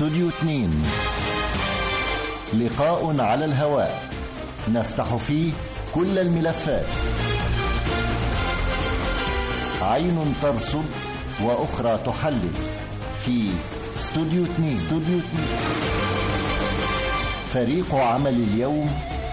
استوديو 2 لقاء على الهواء نفتح فيه كل الملفات عين ترصد وأخرى تحلل في استوديو 2 استوديو 2 فريق عمل اليوم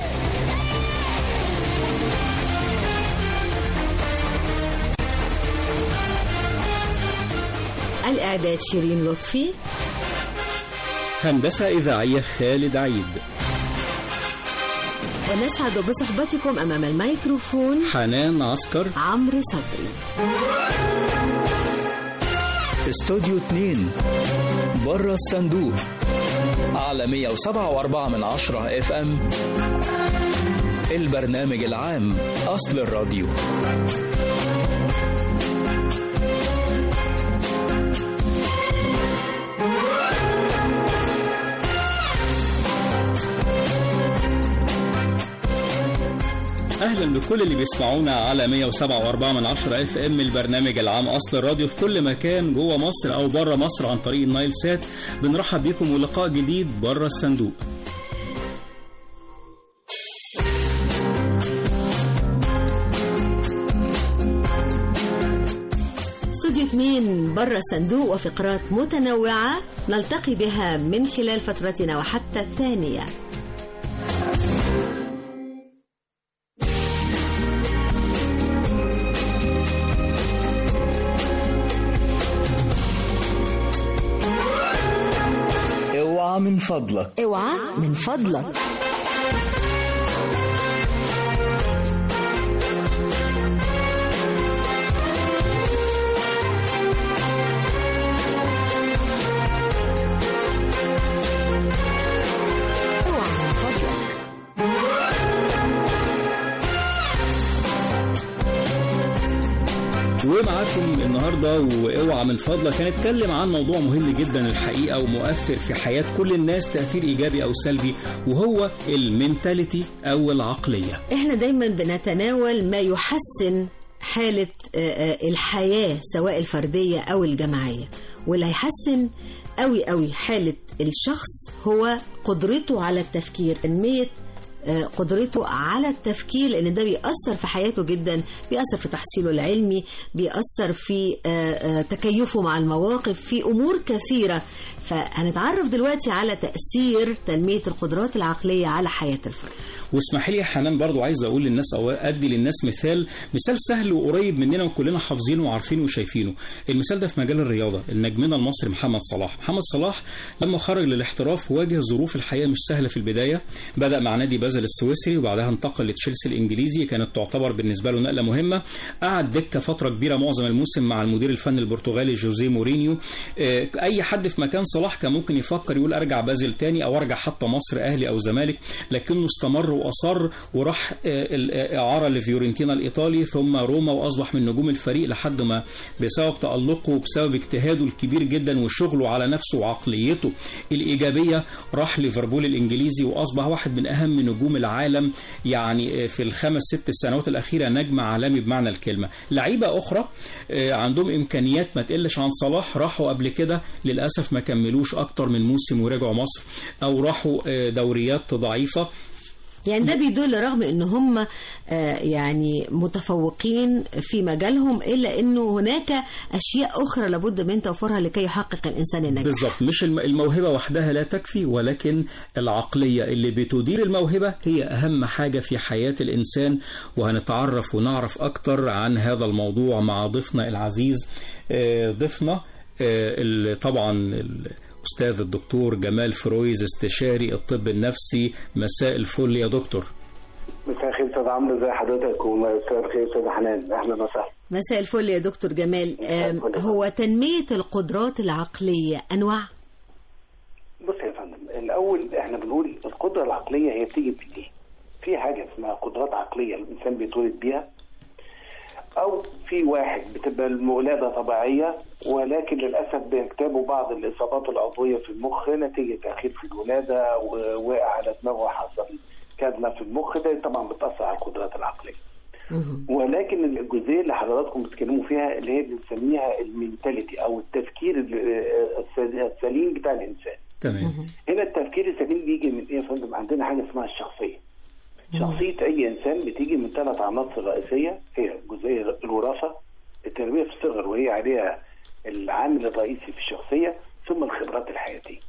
الإعداد شيرين لطفي هندسة إذاعية خالد عيد ونسعد بصحبتكم أمام الميكروفون حنان عسكر عمرو صبري استوديو 2 بره الصندوق على 107.4 من عشرة اف ام البرنامج العام أصل الراديو اهلا بكل اللي بيسمعونا على 107.4 من 10 اف ام البرنامج العام اصل الراديو في كل مكان جوه مصر او بره مصر عن طريق النايل سات بنرحب بيكم ولقاء جديد بره الصندوق استوديو 2 بره الصندوق وفقرات متنوعة نلتقي بها من خلال فترتنا وحتى الثانية اوعى من فضلك اوعى من فضلك اوعى من فضلك ومعاكم النهارده واوعى من فضلك هنتكلم عن موضوع مهم جدا الحقيقه ومؤثر في حياه كل الناس تاثير ايجابي او سلبي وهو المينتاليتي او العقليه احنا دايما بنتناول ما يحسن حالة آه، آه، الحياة سواء الفردية أو الجماعية واللي هيحسن قوي قوي حالة الشخص هو قدرته على التفكير تنمية آه، قدرته على التفكير لان ده بيأثر في حياته جدا بيأثر في تحصيله العلمي بيأثر في آه، آه، تكيفه مع المواقف في امور كثيره فهنتعرف دلوقتي على تأثير تنمية القدرات العقلية على حياة الفرد واسمحي لي يا حنان برضو عايز اقول للناس او ادي للناس مثال مثال سهل وقريب مننا وكلنا حافظينه وعارفينه وشايفينه المثال ده في مجال الرياضه النجمنا المصري محمد صلاح محمد صلاح لما خرج للاحتراف واجه ظروف الحياه مش سهله في البدايه بدا مع نادي بازل السويسري وبعدها انتقل لتشيلسي الانجليزي كانت تعتبر بالنسبه له نقله مهمه قعد دكه فتره كبيره معظم الموسم مع المدير الفني البرتغالي جوزيه مورينيو آه، اي حد في مكان صلاح كان ممكن يفكر يقول ارجع بازل تاني او ارجع حتى مصر اهلي او زمالك لكنه استمر واصر وراح آه، الاعاره لفيورنتينا الايطالي ثم روما واصبح من نجوم الفريق لحد ما بسبب تالقه وبسبب اجتهاده الكبير جدا وشغله على نفسه وعقليته الايجابيه راح ليفربول الانجليزي واصبح واحد من اهم نجوم العالم يعني آه، في الخمس ست السنوات الاخيره نجم عالمي بمعنى الكلمه لعيبه اخرى آه، عندهم امكانيات ما تقلش عن صلاح راحوا قبل كده للاسف ما كملوش اكتر من موسم ورجعوا مصر او راحوا آه، دوريات ضعيفه يعني ده بيدل رغم ان هم آه، يعني متفوقين في مجالهم الا انه هناك اشياء اخرى لابد من توفرها لكي يحقق الانسان النجاح بالظبط مش الم- الموهبة وحدها لا تكفي ولكن العقلية اللي بتدير الموهبة هي أهم حاجة في حياة الإنسان وهنتعرف ونعرف أكتر عن هذا الموضوع مع ضيفنا العزيز آه، ضيفنا آه، ال- طبعا الأستاذ الدكتور جمال فرويز استشاري الطب النفسي مساء الفل يا دكتور مساء الخير استاذ عمرو ازي حضرتك ومساء الخير استاذ حنان اهلا وسهلا مساء الفل يا دكتور جمال آم، هو تنمية القدرات العقلية أنواع بص يا فندم الاول احنا بنقول القدره العقليه هي بتيجي بايه؟ في حاجه اسمها قدرات عقليه الانسان بيتولد بيها او في واحد بتبقى الولاده طبيعيه ولكن للاسف بيكتبوا بعض الاصابات العضويه في المخ نتيجه تاخير في الولاده ووقع على دماغه حصل كدمه في المخ ده طبعا بتاثر على القدرات العقليه. ولكن الجزئيه اللي حضراتكم بتتكلموا فيها اللي هي بنسميها المينتاليتي او التفكير ال- السليم بتاع الانسان تمام هنا التفكير السليم بيجي من ايه يا فندم عندنا حاجه اسمها الشخصيه شخصيه اي انسان بتيجي من ثلاث عناصر رئيسيه هي جزئيه الوراثه التربيه في الصغر وهي عليها العامل الرئيسي في الشخصيه ثم الخبرات الحياتيه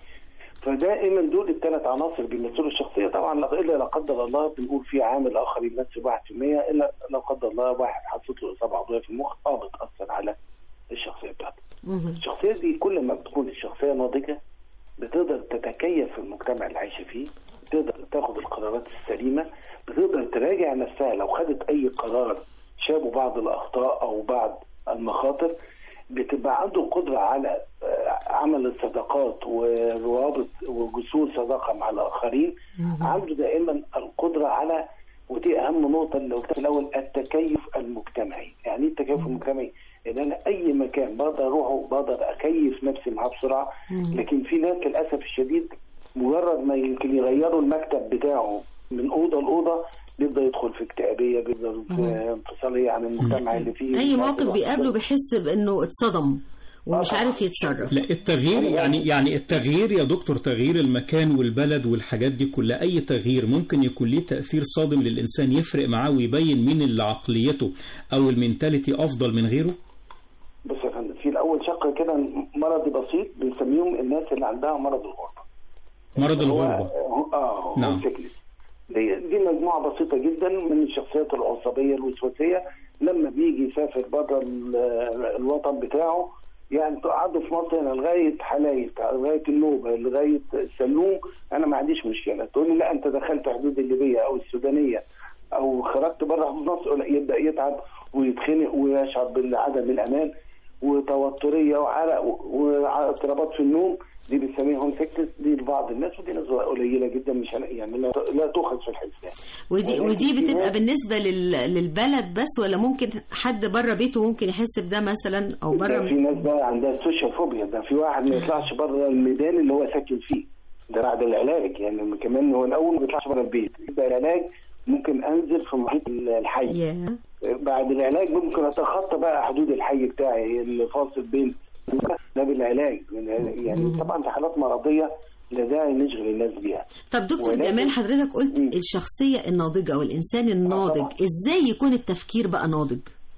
فدائما دول الثلاث عناصر بيمثلوا الشخصيه طبعا لا- الا لا قدر الله بنقول في عامل اخر يمثل 1% الا لا قدر الله واحد حصلت له اصابه عضويه في المخ اه بتاثر على الشخصيه بتاعته الشخصيه دي كل ما بتكون الشخصيه ناضجه بتقدر تتكيف في المجتمع اللي عايشه فيه بتقدر تاخد القرارات السليمه بتقدر تراجع نفسها لو خدت اي قرار شابه بعض الاخطاء او بعض المخاطر بتبقى عنده القدره على آه، عمل الصداقات وروابط وجسور صداقه مع الاخرين عنده دائما القدره على ودي اهم نقطه اللي قلتها في الاول التكيف المجتمعي يعني ايه التكيف المجتمعي ان انا اي مكان بقدر اروحه بقدر اكيف نفسي معاه بسرعه لكن في ناس للاسف الشديد مجرد ما يمكن يغيروا المكتب بتاعه من اوضه لاوضه بيبدا يدخل في اكتئابيه بيبدا في انفصاليه عن المجتمع اللي فيه اي موقف بيقابله بيحس بانه اتصدم ومش آه. عارف يتصرف لا التغيير يعني يعني التغيير يا دكتور تغيير المكان والبلد والحاجات دي كلها اي تغيير ممكن يكون ليه تاثير صادم للانسان يفرق معاه ويبين مين اللي عقليته او المينتاليتي افضل من غيره بص يا فندم في الاول شق كده مرضي بسيط بنسميهم الناس اللي عندها مرض الغربه مرض هو- الغربه هو- اه نعم. نعم. دي, دي مجموعه بسيطه جدا من الشخصيات العصبيه الوسواسيه لما بيجي يسافر بره ال- الوطن بتاعه يعني قعدوا في مصر هنا لغايه حلايب لغايه النوبه لغايه السلوم انا ما عنديش مشكله تقول لي لا انت دخلت حدود الليبيه او السودانيه او خرجت بره حدود مصر لا يبدا يتعب ويتخنق ويشعر بعدم الامان وتوتريه وعرق واضطرابات في النوم دي بنسميها سكتس دي لبعض الناس ودي نسبه قليله جدا مش هن- يعني لا لا تؤخذ في الحسبان ودي ولكن ودي في بتبقى ناس- بالنسبه لل- للبلد بس ولا ممكن حد بره بيته ممكن يحس بده مثلا او ده في بره ناس بقى عندها سوشيال فوبيا ده في واحد ما يطلعش بره الميدان اللي هو ساكن فيه ده بعد العلاج يعني كمان هو الاول ما بيطلعش بره البيت يبدا العلاج ممكن انزل في محيط الحي يا بعد العلاج ممكن اتخطى بقى حدود الحي بتاعي اللي فاصل بين ده بالعلاج يعني طبعا في حالات مرضيه لا داعي نشغل الناس بيها طب دكتور ولكن- جمال حضرتك قلت مم. الشخصيه الناضجه او الانسان الناضج طبعا. ازاي يكون التفكير بقى ناضج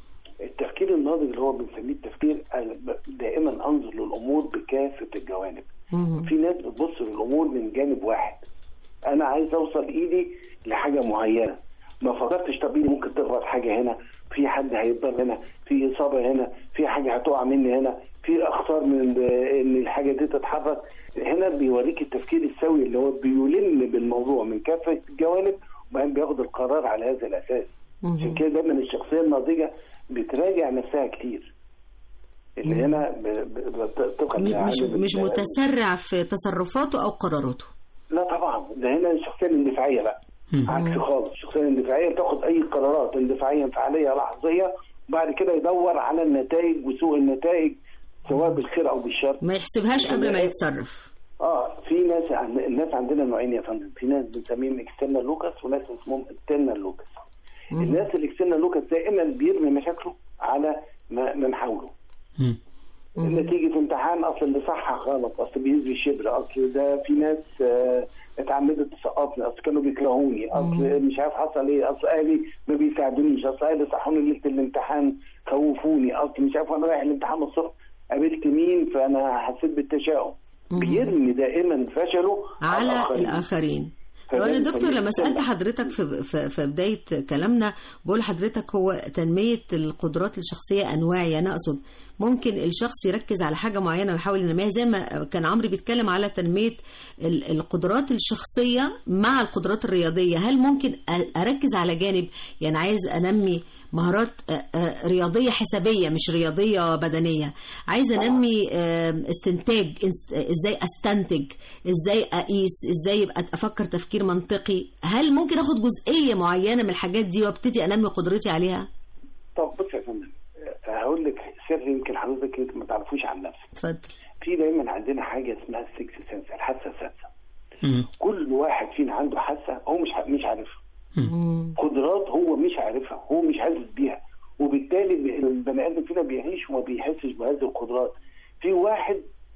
التفكير الناضج اللي هو بنسميه التفكير أنا ب- دائما انظر للامور بكافه الجوانب مم. في ناس بتبص للامور من جانب واحد انا عايز اوصل ايدي لحاجه معينه ما فكرتش طب ايدي ممكن تخبط حاجه هنا في حد هيتضرب هنا في اصابه هنا في حاجه هتقع مني هنا في اخطار من ال- ان الحاجه دي تتحرك هنا بيوريك التفكير السوي اللي هو بيلم بالموضوع من كافه الجوانب وبعدين بياخد القرار على هذا الاساس عشان كده دايما الشخصيه الناضجه بتراجع نفسها كتير اللي هنا ب- ب- ب- طبقا م- مش لعالم مش ال- متسرع في تصرفاته او قراراته لا طبعا ده هنا الشخصيه الاندفاعيه بقى مم. عكس خالص الشخصيه الاندفاعيه بتاخد اي قرارات اندفاعيه انفعاليه لحظيه وبعد كده يدور على النتائج وسوء النتائج سواء بالخير او بالشر ما يحسبهاش قبل ما يتصرف اه في ناس عن... الناس عندنا نوعين يا فندم في ناس بنسميهم اكسترنال لوكس وناس اسمهم انترنال لوكس الناس الاكسترنال لوكس دائما بيرمي مشاكله على ما من حوله مم. نتيجة امتحان اصل اللي صح غلط اصل بيزي شبر اصل ده في ناس آه، اتعمدت تسقطني اصل كانوا بيكرهوني اصل مش عارف حصل ايه اصل اهلي ما بيساعدونيش اصل اهلي صحوني ليله الامتحان خوفوني اصل مش عارف وانا رايح الامتحان الصبح قابلت مين فانا حسيت بالتشاؤم بيرمي دائما فشله على الآخرين. الاخرين فده لو انا دكتور بيسميه لما سالت external. حضرتك في, في, في بدايه كلامنا بقول لحضرتك هو تنميه القدرات الشخصيه انواع يعني اقصد ممكن الشخص يركز على حاجه معينه ويحاول ينميها زي ما كان عمرو بيتكلم على تنميه ال- القدرات الشخصيه مع القدرات الرياضيه هل ممكن أ- اركز على جانب يعني عايز انمي مهارات آه، آه، رياضيه حسابيه مش رياضيه بدنيه عايز انمي آه، استنتاج إنس- ازاي استنتج ازاي اقيس ازاي يبقى افكر تفكير منطقي هل ممكن اخد جزئيه معينه من الحاجات دي وابتدي انمي قدرتي عليها طب بص يا فندم آه، هقول لك سر يمكن حضرتك يمكن ما تعرفوش عن نفسك اتفضل في دايما عندنا حاجه اسمها السكس سنس الحاسه السادسه مم. كل واحد فينا عنده حاسه هو مش ع- مش عارفها قدرات هو مش عارفها هو مش حاسس بيها وبالتالي البني ادم فينا بيعيش وما بيحسش بهذه القدرات في واحد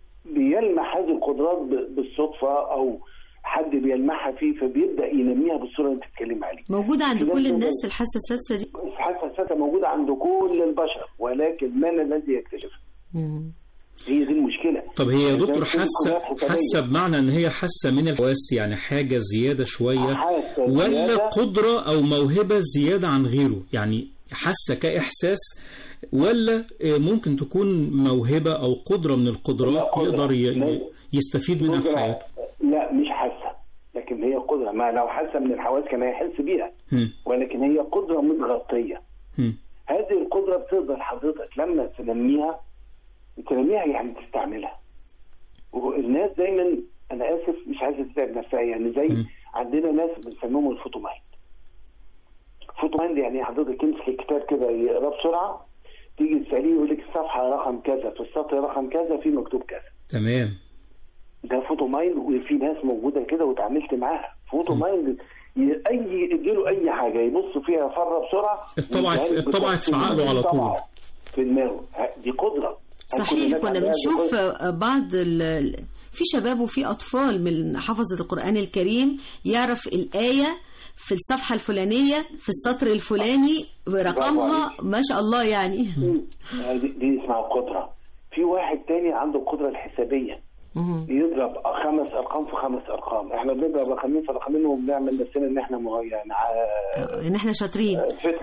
بيلمح هذه القدرات ب- بالصدفه او حد بيلمحها فيه فبيبدا ينميها بالصوره اللي انت بتتكلم عليها موجودة عند في ناس كل الناس موجودة. الحاسة السادسة دي الحاسه السادسه موجوده عند كل البشر ولكن من الذي يكتشفها؟ مم. هي دي المشكله طب هي يا إذا دكتور في حاسه قدرات حسابية. حاسه بمعنى ان هي حاسه من الحواس يعني حاجه زياده شويه حاسة ولا زيادة. قدره او موهبه زياده عن غيره يعني حاسه كاحساس ولا آه، ممكن تكون موهبه او قدره من لا، القدرات قدرة. يقدر ي- لا. يستفيد منها في قدرة- حياته لا مش حاسه لكن هي قدره ما لو حاسه من الحواس كان هيحس بيها هم، ولكن هي قدره متغطيه هم، هذه القدره بتقدر حضرتك لما تنميها تنميها يعني تستعملها والناس دايما انا اسف مش عايزه تتعب نفسها يعني زي مم. عندنا ناس بنسميهم الفوتومايند فوتومايند يعني حضرتك يمسك الكتاب كده يقراه بسرعه تيجي تساليه يقول لك الصفحه رقم كذا في السطر رقم كذا في مكتوب كذا تمام ده فوتو مايند وفي ناس موجوده كده واتعاملت معاها فوتو مايند ي- اي اديله اي حاجه يبص فيها فره بسرعه اتطبعت- يديها لك اتطبعت في عقله على طول. طبعت في دماغه ه- دي قدره هل كل صحيح الناس كنا عندها هذه بنشوف القدرة؟ بعض ال- ال- في شباب وفي أطفال من حفظة القرآن الكريم يعرف الآية في الصفحة الفلانية في السطر الفلاني برقمها عليك. ما شاء الله يعني آه، دي, دي اسمها قدره في واحد تاني عنده القدره الحسابيه مهم. يضرب خمس ارقام في خمس ارقام احنا بنضرب رقمين في رقمين وبنعمل نفسنا ان احنا مه- يعني ع- ان احنا شاطرين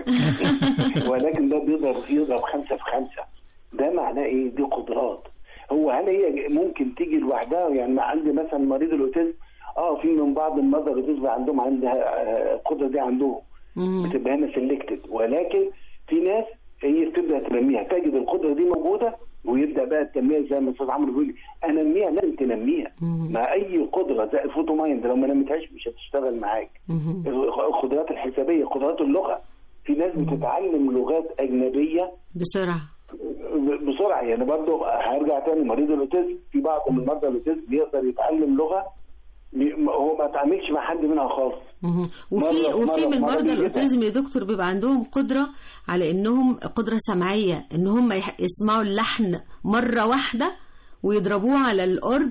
فتك ولكن ده بيضرب يضرب خمسة في خمسة ده معناه ايه دي قدرات هو هل هي ممكن تيجي لوحدها يعني ما عندي مثلا مريض الاوتيزم اه في من بعض المرضى الاوتيزم عندهم عندها آه، القدره دي عندهم مهم. بتبقى هنا سيلكتد ولكن في ناس هي بتبدا تنميها تجد القدره دي موجوده ويبدا بقى التنميه زي ما الاستاذ عمرو بيقول لي انميها لازم تنميها مع اي قدره زي الفوتو مايند لو ما نميتهاش مش هتشتغل معاك مهم. القدرات الحسابيه قدرات اللغه في ناس بتتعلم لغات اجنبيه بسرعة بسرعه يعني برضه هرجع تاني مريض الاوتيزم في بعض من مرضى الاوتيزم بيقدر يتعلم لغه بي- هو ما اتعاملش مع حد منها خالص مهم. وفي مرة- وفي مرة- من مرة مرضى بيجي الاوتيزم يا دكتور بيبقى عندهم قدره على انهم قدره سمعيه ان هم يح- يسمعوا اللحن مره واحده ويضربوه على الاورج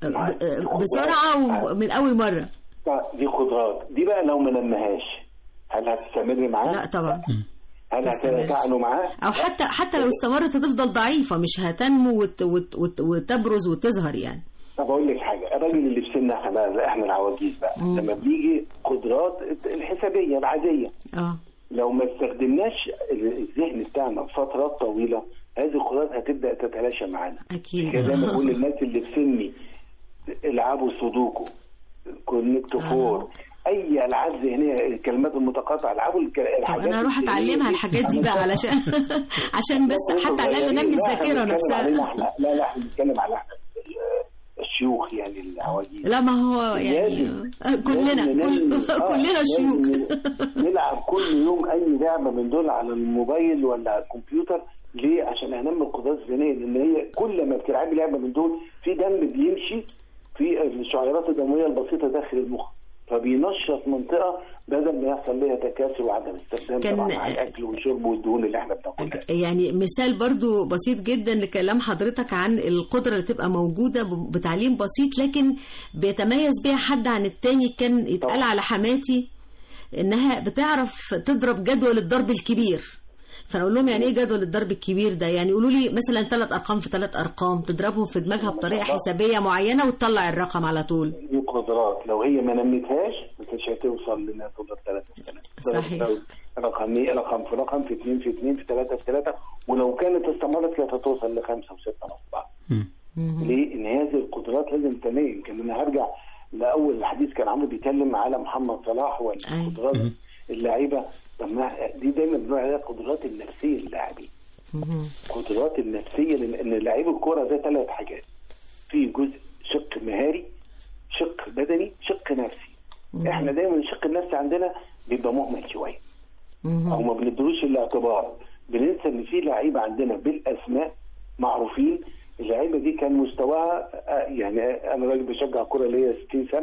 ب- بسرعه ومن اول مره دي قدرات دي بقى لو ما نمهاش هل هتستمر معاه؟ لا طبعا هل تستمرش. هتتعلوا معاه؟ او حتى حتى لو استمرت هتفضل ضعيفه مش هتنمو وت وت وت وتبرز وتظهر يعني طب اقول لك حاجه الراجل اللي في سننا احنا بقى احنا العواجيز بقى لما بيجي قدرات الحسابيه العاديه اه لو ما استخدمناش الذهن بتاعنا فترات طويله هذه القدرات هتبدا تتلاشى معانا اكيد كده زي ما بقول للناس اللي في سني العبوا سودوكو كونكت فور اي العاب ذهنيه الكلمات المتقاطعه العبوا الك- طب الحاجات انا اروح الذهنية اتعلمها دي. الحاجات دي بقى علشان عشان بس حتى على الاقل ننمي لا، احنا الذاكره بنتكلم علينا نفسها احنا لا لا احنا بنتكلم على احنا الشيوخ يعني العواجيز لا ما هو يعني لازم- كلنا لازم كل ننمي- آه، كلنا لازم شيوخ نلعب كل يوم اي لعبه من دول على الموبايل ولا على الكمبيوتر ليه؟ عشان انمي القدرات الذهنيه لان هي كل ما بتلعبي لعبه من دول في دم بيمشي في الشعيرات الدمويه البسيطه داخل المخ فبينشط منطقه بدل ما يحصل لها تكاسل وعدم استخدام كان- طبعا مع الاكل والشرب والدهون اللي احنا بناكلها يعني مثال برضو بسيط جدا لكلام حضرتك عن القدرة اللي تبقى موجودة ب- بتعليم بسيط لكن بيتميز بيها حد عن التاني كان يتقال طبعا. على حماتي انها بتعرف تضرب جدول الضرب الكبير فانا اقول لهم يعني ايه جدول الضرب الكبير ده يعني يقولوا لي مثلا ثلاث ارقام في ثلاث ارقام تضربهم في دماغها بطريقه حسابيه معينه وتطلع الرقم على طول دي قدرات لو هي ما نمتهاش مش هتوصل لانها تقدر ثلاثة في ثلاثة صحيح. رقم رقم في رقم في اثنين في اثنين في ثلاثة في ثلاثة ولو كانت استمرت كانت هتوصل لخمسة وستة مع بعض مم. ليه؟ ان هذه القدرات لازم تنمي يمكن انا هرجع لاول الحديث كان عمرو بيتكلم على محمد صلاح والقدرات مم. اللعيبه طب ما دي دايما بنقول عليها القدرات النفسيه للاعبين القدرات النفسيه لان لعيب الكوره ده ثلاث حاجات في جزء شق مهاري شق بدني شق نفسي احنا دايما الشق النفسي عندنا بيبقى مهمل شويه او ما بندروش الاعتبار بننسى ان في لعيبه عندنا بالاسماء معروفين اللعيبه دي كان مستواها آه، يعني انا راجل بشجع كوره ليا 60 سنه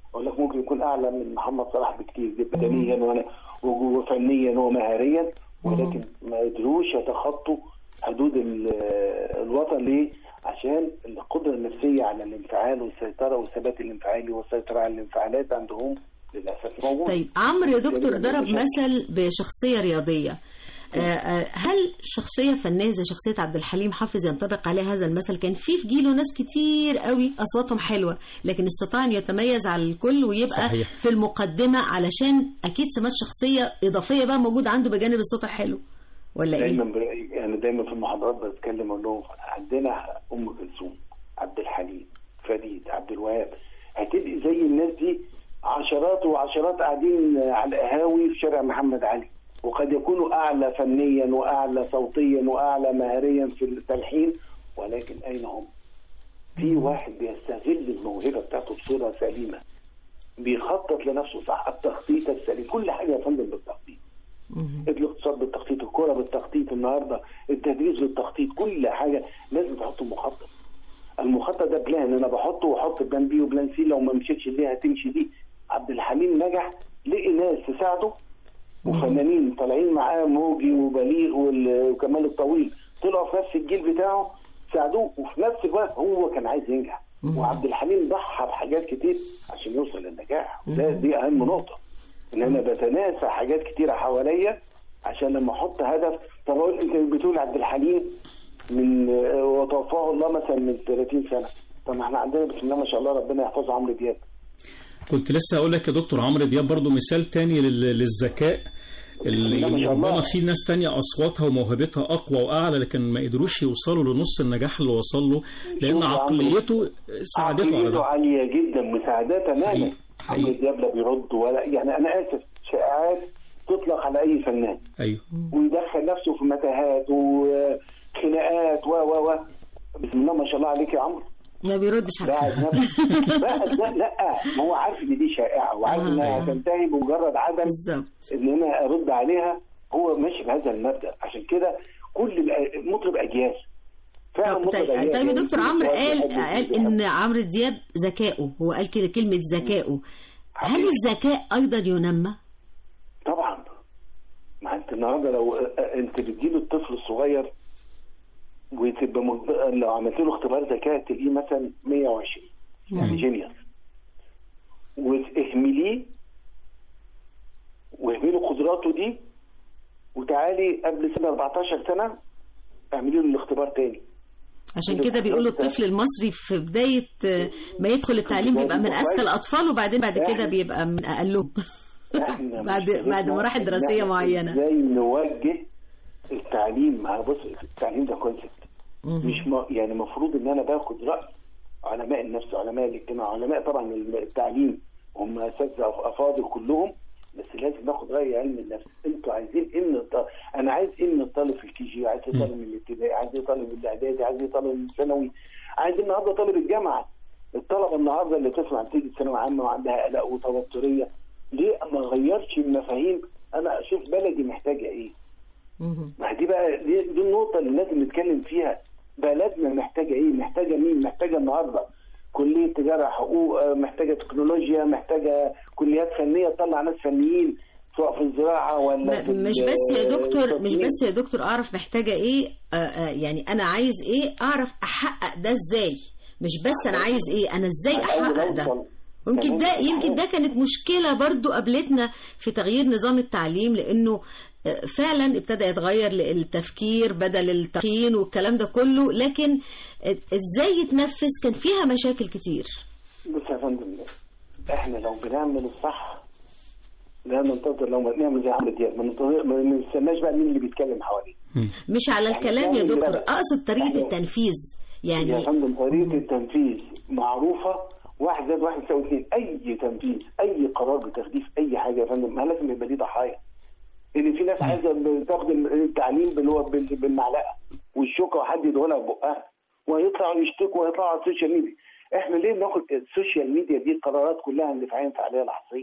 اقول لك ممكن يكون اعلى من محمد صلاح بكتير بدنيا وانا وفنيا ومهاريا ولكن ما قدروش يتخطوا حدود ال- الوطن ليه؟ عشان القدره النفسيه على الانفعال والسيطره والثبات الانفعالي والسيطره على الانفعالات عندهم للاسف موجود طيب عمرو يا دكتور جميل. ضرب مثل بشخصية رياضية آه، آه، هل شخصية فنية زي شخصية عبد الحليم حافظ ينطبق عليها هذا المثل كان في في جيله ناس كتير قوي أصواتهم حلوة لكن استطاع أن يتميز على الكل ويبقى صحيح. في المقدمة علشان أكيد سمات شخصية إضافية بقى موجودة عنده بجانب الصوت الحلو ولا إيه؟ دايما ب... يعني دايما في المحاضرات بتكلم اقول لهم عندنا ام كلثوم عبد الحليم فريد عبد الوهاب هتبقي زي الناس دي عشرات وعشرات قاعدين على القهاوي في شارع محمد علي وقد يكونوا اعلى فنيا واعلى صوتيا واعلى مهاريا في التلحين ولكن اين هم؟ في واحد بيستغل الموهبه بتاعته بصوره سليمه بيخطط لنفسه صح التخطيط السليم كل حاجه يا فندم بالتخطيط الاقتصاد بالتخطيط الكوره بالتخطيط النهارده التدريس بالتخطيط كل حاجه لازم تحط مخطط المخطط ده بلان انا بحطه واحط بلان بي وبلان سي لو ما مشيتش دي هتمشي دي عبد الحليم نجح لقي ناس تساعده وفنانين طالعين معاه موجي وبليغ وال- وكمال الطويل طلعوا في نفس الجيل بتاعه ساعدوه وفي نفس الوقت هو كان عايز ينجح وعبد الحليم ضحى بحاجات كتير عشان يوصل للنجاح ده دي اهم نقطه ان انا بتناسى حاجات كتيره حواليا عشان لما احط هدف طب أقول انت بتقول عبد الحليم من آه، وتوفاه الله مثلا من 30 سنه طب ما احنا عندنا بسم الله ما شاء الله ربنا يحفظه عمرو دياب كنت لسه اقول لك يا دكتور عمرو دياب برضو مثال تاني لل- للذكاء اللي لا، ما شاء الله. ربما في ناس تانية أصواتها وموهبتها أقوى وأعلى لكن ما قدروش يوصلوا لنص النجاح اللي وصل له لأن شوف يا عمرو. عقليته ساعدته على عقليته ده عاليه جدا مساعداه تماما حقيقي. عمرو حقيقي. دياب لا بيرد ولا يعني انا اسف شائعات تطلق على اي فنان أيوه ويدخل نفسه في متاهات وخناقات و و و بسم الله ما شاء الله عليك يا عمرو ما بيردش على بعد نفسه لا لا لا ما هو عارف ان دي شائعه وعارف آه. انها هتنتهي بمجرد عدم بالظبط ان انا ارد عليها هو ماشي بهذا المبدا عشان كده كل الأ- مطرب اجيال فعلا طب مطرب طيب اجيال طيب يا يعني دكتور في عمرو واحد قال بيحب قال يحب. ان عمرو دياب ذكائه هو قال كده كلمة ذكائه هل الذكاء ايضا ينمى؟ طبعا ما انت النهارده لو انت بتجيب الطفل الصغير وتبقى مج... لو عملت له اختبار ذكاء تلاقيه مثلا 120 يعني جينيوس واهمليه واهملي قدراته دي وتعالي قبل سنه 14 سنه اعملي له الاختبار تاني عشان كده بيقولوا الطفل المصري في بداية آه، ما يدخل التعليم بيبقى من أذكى الأطفال وبعدين بعد كده بيبقى من أقلهم احنا بعد مشكلتنا بعد مراحل إن دراسية إحنا معينة ازاي نوجه التعليم ما بص التعليم ده كونسبت مش م... يعني المفروض ان انا باخد راي علماء النفس علماء الاجتماع علماء طبعا التعليم هم اساتذه افاضل كلهم بس لازم ناخد راي علم النفس انتوا عايزين ايه من الطالب انا عايز ايه من الطالب في الكي جي عايز ايه طالب من الابتدائي عايز ايه طالب من الاعدادي عايز ايه طالب من الثانوي عايز إيه النهارده طالب الجامعه الطلبه النهارده اللي تسمع نتيجه ثانويه عامه وعندها قلق وتوتريه ليه ما غيرش المفاهيم انا اشوف بلدي محتاجه ايه ما دي بقى دي, دي النقطة اللي لازم نتكلم فيها بلدنا محتاجة ايه؟ محتاجة مين؟ محتاجة النهاردة كلية تجارة حقوق آه، محتاجة تكنولوجيا محتاجة كليات فنية تطلع ناس فنيين سواء في الزراعة ولا في م- مش ال- بس يا دكتور مش التصميم. بس يا دكتور أعرف محتاجة إيه آه، آه، يعني أنا عايز إيه أعرف أحقق ده إزاي مش بس أنا عايز إيه أنا إزاي أول أحقق ده أوصل. يمكن ده تمام. يمكن ده كانت مشكلة برضو قابلتنا في تغيير نظام التعليم لأنه آه، فعلا ابتدى يتغير التفكير بدل التقيين والكلام ده كله لكن آه، ازاي يتنفذ كان فيها مشاكل كتير بص يا فندم احنا لو بنعمل الصح لا ننتظر لو ما نعمل زي عمرو دياب ما ننتظر ما نستناش بقى مين اللي بيتكلم حواليه مش على الكلام يا بنعمل دكتور ده. اقصد طريقة إحنا- التنفيذ يا يعني فندم طريقة التنفيذ معروفة واحد زائد واحد يساوي اثنين أي تنفيذ أي قرار بتاخديه في أي حاجة يا فندم ما لازم يبقى ليه ضحايا إن في ناس عايزة تاخد التعليم باللي بال- بالمعلقة والشوكة وحد يدخلها في بقها ويطلعوا يشتكوا ويطلعوا على السوشيال ميديا احنا ليه بناخد السوشيال ميديا دي القرارات كلها اندفاعية فعالية لحظية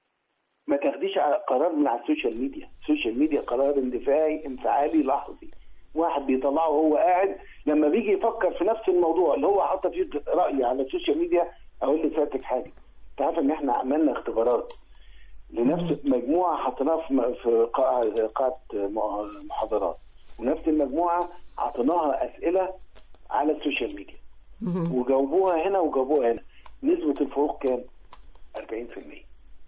ما تاخديش على قرار من على السوشيال ميديا السوشيال ميديا قرار اندفاعي انفعالي لحظي واحد بيطلعه وهو قاعد لما بيجي يفكر في نفس الموضوع اللي هو حاطط فيه رأي على السوشيال ميديا اقول لسيادتك حاجه تعرف ان احنا عملنا اختبارات لنفس مجموعه حطيناها في م- في قاعه قاعه م- محاضرات ونفس المجموعه عطيناها اسئله على السوشيال ميديا مهم. وجاوبوها هنا وجاوبوها هنا نسبه الفروق كام 40%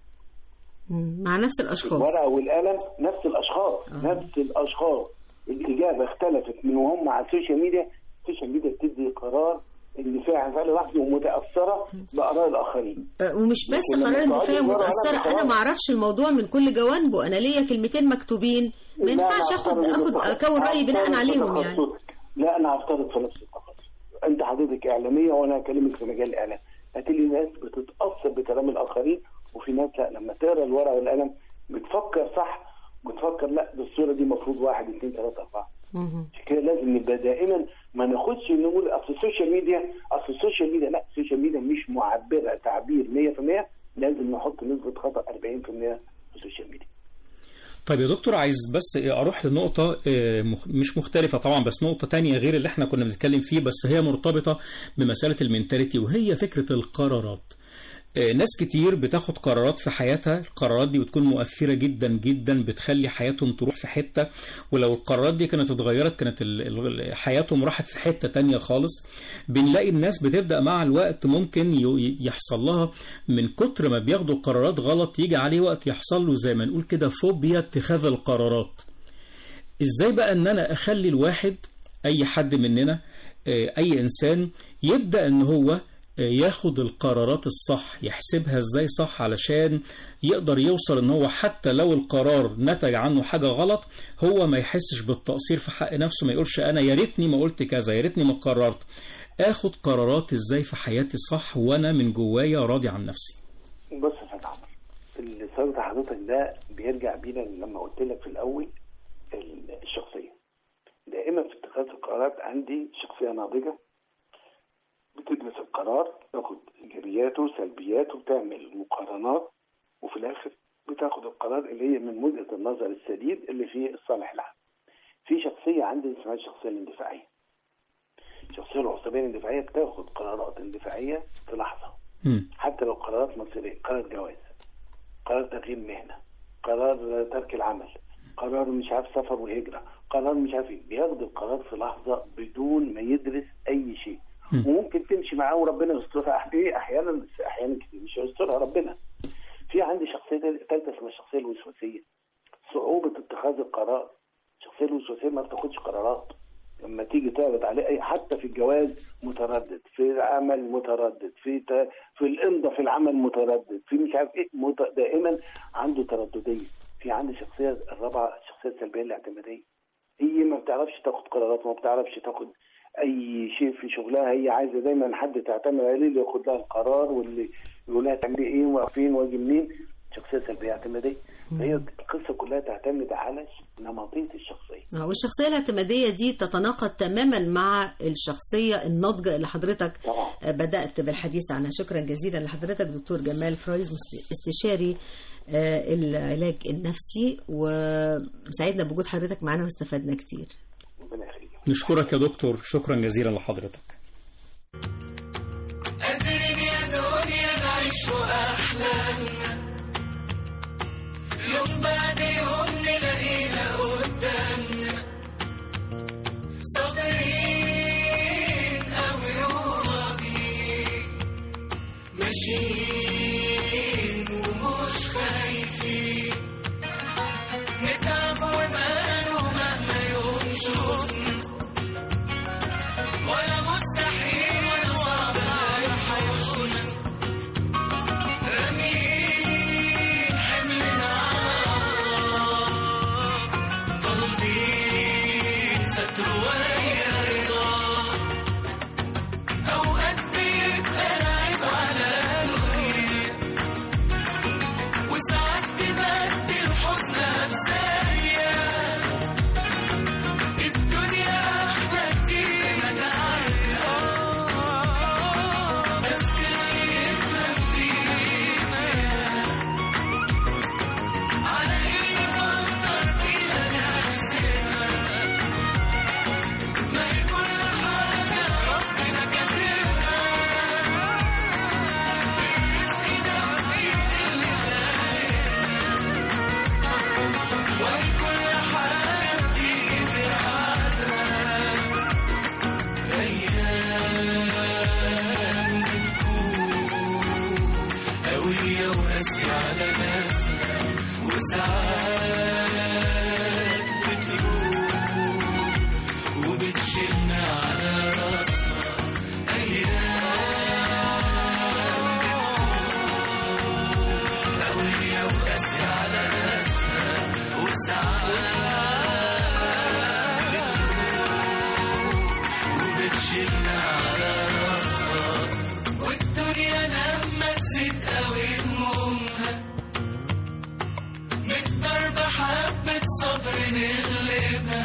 مم. مع نفس الاشخاص الورقه والقلم نفس الاشخاص آه. نفس الاشخاص الاجابه اختلفت من وهم على السوشيال ميديا السوشيال ميديا بتدي قرار اندفاع فعلا واحده ومتاثره باراء الاخرين آه، ومش بس لكن لما قرار تقعدي اندفاعي تدوري على متاثره انا قرار- ما اعرفش الموضوع من كل جوانبه انا ليا كلمتين مكتوبين ما لا، ينفعش أنا اخد هفترض اخد التخصص. اكون رايي بناء هفترض عليهم في يعني تخصصك. لا انا هفترض في نفس التخصص انت حضرتك اعلاميه وانا هكلمك في مجال الاعلام هتلاقي ناس بتتاثر بكلام الاخرين وفي ناس لا لما تقرا الورقه والقلم بتفكر صح بتفكر لا ده الصوره دي المفروض واحد اثنين ثلاثه اربعه مهم. عشان كده لازم نبقى دائما ما ناخدش نقول اصل السوشيال ميديا اصل السوشيال ميديا لا السوشيال ميديا مش معبره تعبير 100% لازم نحط نسبه خطا 40% في السوشيال ميديا طيب يا دكتور عايز بس اروح لنقطة آه، مخ- مش مختلفة طبعا بس نقطة تانية غير اللي احنا كنا بنتكلم فيه بس هي مرتبطة بمسألة المنتاليتي وهي فكرة القرارات آه، ناس كتير بتاخد قرارات في حياتها القرارات دي بتكون مؤثرة جدا جدا بتخلي حياتهم تروح في حتة ولو القرارات دي كانت اتغيرت كانت ال- ال- حياتهم راحت في حتة تانية خالص بنلاقي الناس بتبدأ مع الوقت ممكن ي- يحصل لها من كتر ما بياخدوا قرارات غلط يجي عليه وقت يحصل له زي ما نقول كده فوبيا اتخاذ القرارات ازاي بقى ان انا اخلي الواحد اي حد مننا آه، اي انسان يبدا ان هو آه، ياخد القرارات الصح يحسبها ازاي صح علشان يقدر يوصل ان هو حتى لو القرار نتج عنه حاجه غلط هو ما يحسش بالتقصير في حق نفسه ما يقولش انا يا ريتني ما قلت كذا يا ريتني ما قررت اخد قرارات ازاي في حياتي صح وانا من جوايا راضي عن نفسي بص يا فتحي عمر اللي سألت حضرتك ده بيرجع بينا لما قلت لك في الاول ال- الشخصيه دائما في اتخاذ القرارات عندي شخصيه ناضجه بتدرس القرار تاخد ايجابياته سلبياته تعمل مقارنات وفي الاخر بتاخد القرار اللي هي من وجهه النظر السديد اللي فيه الصالح العام في شخصيه عندي اسمها الشخصيه الاندفاعيه الشخصيه العصبيه الاندفاعيه بتاخد قرارات اندفاعيه في لحظه مم. حتى لو قرارات مصيرية قرار جواز قرار تغيير مهنة قرار ترك العمل قرار مش عارف سفر وهجرة قرار مش عارف ايه بياخد القرار في لحظة بدون ما يدرس أي شيء مم. وممكن تمشي معاه وربنا يسترها أحيانا أحيانا بس أحيانا كتير مش هيسترها ربنا في عندي شخصية ثالثة اسمها الشخصية الوسواسية صعوبة اتخاذ القرار الشخصية الوسواسية ما بتاخدش قرارات لما تيجي تعرض عليه أي حتى في الجواز متردد في العمل متردد في ت... في الامضاء في العمل متردد في مش عارف ايه مت... دائما عنده تردديه في عندي شخصيه الرابعه الشخصيه السلبيه الاعتماديه هي ما بتعرفش تاخد قرارات ما بتعرفش تاخد اي شيء في شغلها هي عايزه دايما حد تعتمد عليه اللي ياخد لها القرار واللي يقول لها تعملي ايه وفين واجي منين شخصيه سلبيه اعتماديه فهي القصه كلها تعتمد على نمطيه الشخصيه آه، والشخصية الاعتمادية دي تتناقض تماما مع الشخصية الناضجة اللي حضرتك طبعا آه، بدأت بالحديث عنها شكرا جزيلا لحضرتك دكتور جمال فرايز مست- استشاري آه، العلاج النفسي وسعدنا بوجود حضرتك معنا واستفدنا كتير ربنا يخليك نشكرك يا دكتور شكرا جزيلا لحضرتك قادرين يا دنيا نعيش أحلامنا يوم بعد يوم نلاقيها قدامنا صابرين أوي وراضيين ماشيين ومش خايفين نتعب ونبان مهما يوم شوفنا ولا مستحيل ولا صعب على حيوشنا رمينا وساعات بتروح وبتشيلنا على راسنا أيام بتكون قوية وقاسية على ناسنا وساعات بتروح وبتشيلنا على راسنا والدنيا لما تزيد قوي همومها نقدر بحبة صبر نغلبها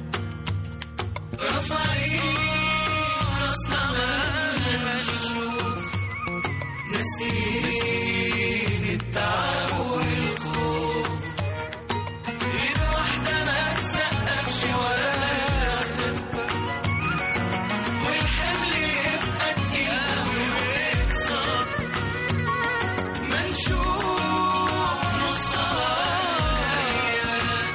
رافعين راسنا مهما نشوف ناسيين التعب والخوف ايد واحدة ما تسقفش ولا تكبر والحمل يبقى تقيل قوي ويكسر ما نشوف نص الحياة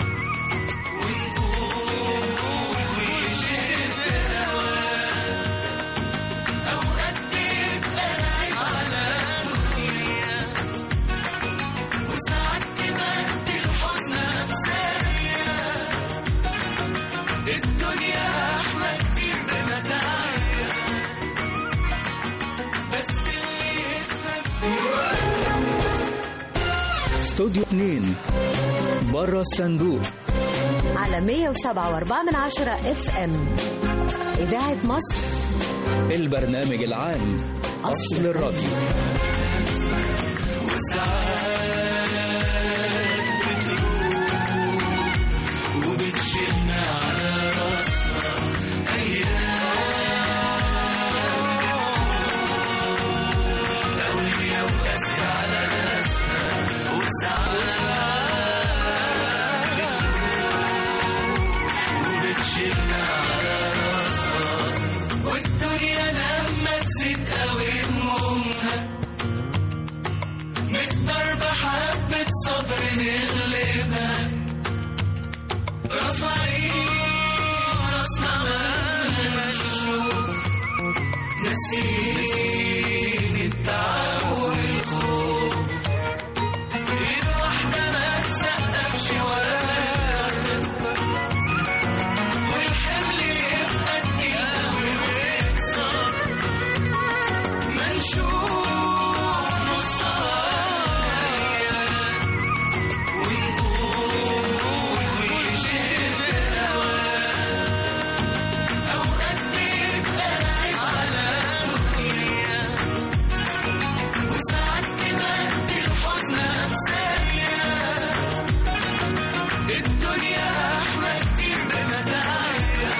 ونقول كل شيء بهواه أوقات بيبقى العيب على الدنيا وساعات تبدي الحزن بثانية الدنيا أحلى كتير بمتاعها بس اللي يفهم فيها استوديو 2 بره الصندوق على 107.4 من عشرة اف ام إذاعة مصر البرنامج العام أصل الراديو وساعات بتروح وبتشيلنا على راسنا أيام بتكون قوية وقاسية على ناسنا وساعات بتروح وبتشيلنا على راسنا والدنيا لما تزيد قوي همومها نقدر بحبة صبر نغلبها رافعين راسنا مهما نشوف ناسيين التعب والخوف ايد واحدة ما تسقفش ولا تكبر والحمل يبقى تقيل قوي ويكسر ما نشوف نص الحياة ونقول كل شيء بهواه أوقات بيبقى العيب على الدنيا وساعات تبدي الحزن بثانية الدنيا أحلى كتير بمتاعها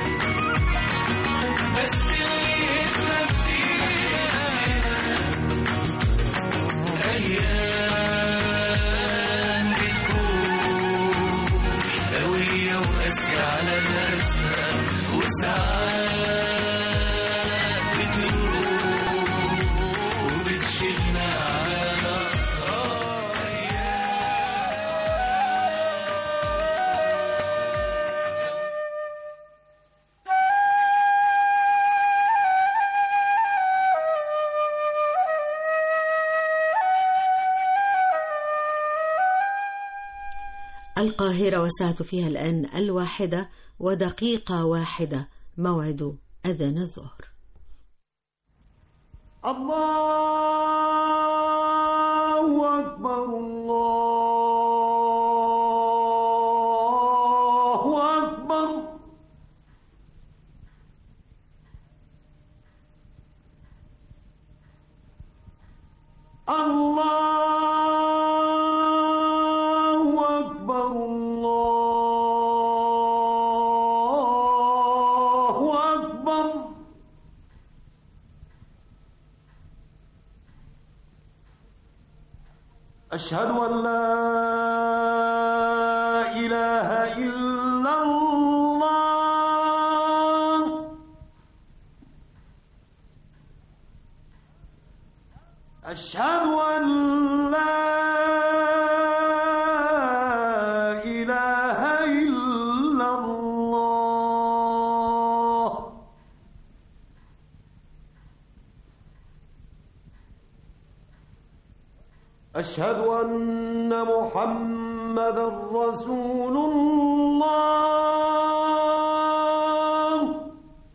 بس اللي يفهم أيام بتكون قوية وقاسية على ناسنا وساعات بتروح وبتشيلنا على راسنا القاهرة وساعة فيها الآن الواحدة ودقيقة واحدة موعد أذان الظهر الله أكبر الله أكبر الله أكبر الله أكبر أشهد أن لا إله إلا الله أشهد أن لا إله إلا الله أشهد أن محمد محمد رسول الله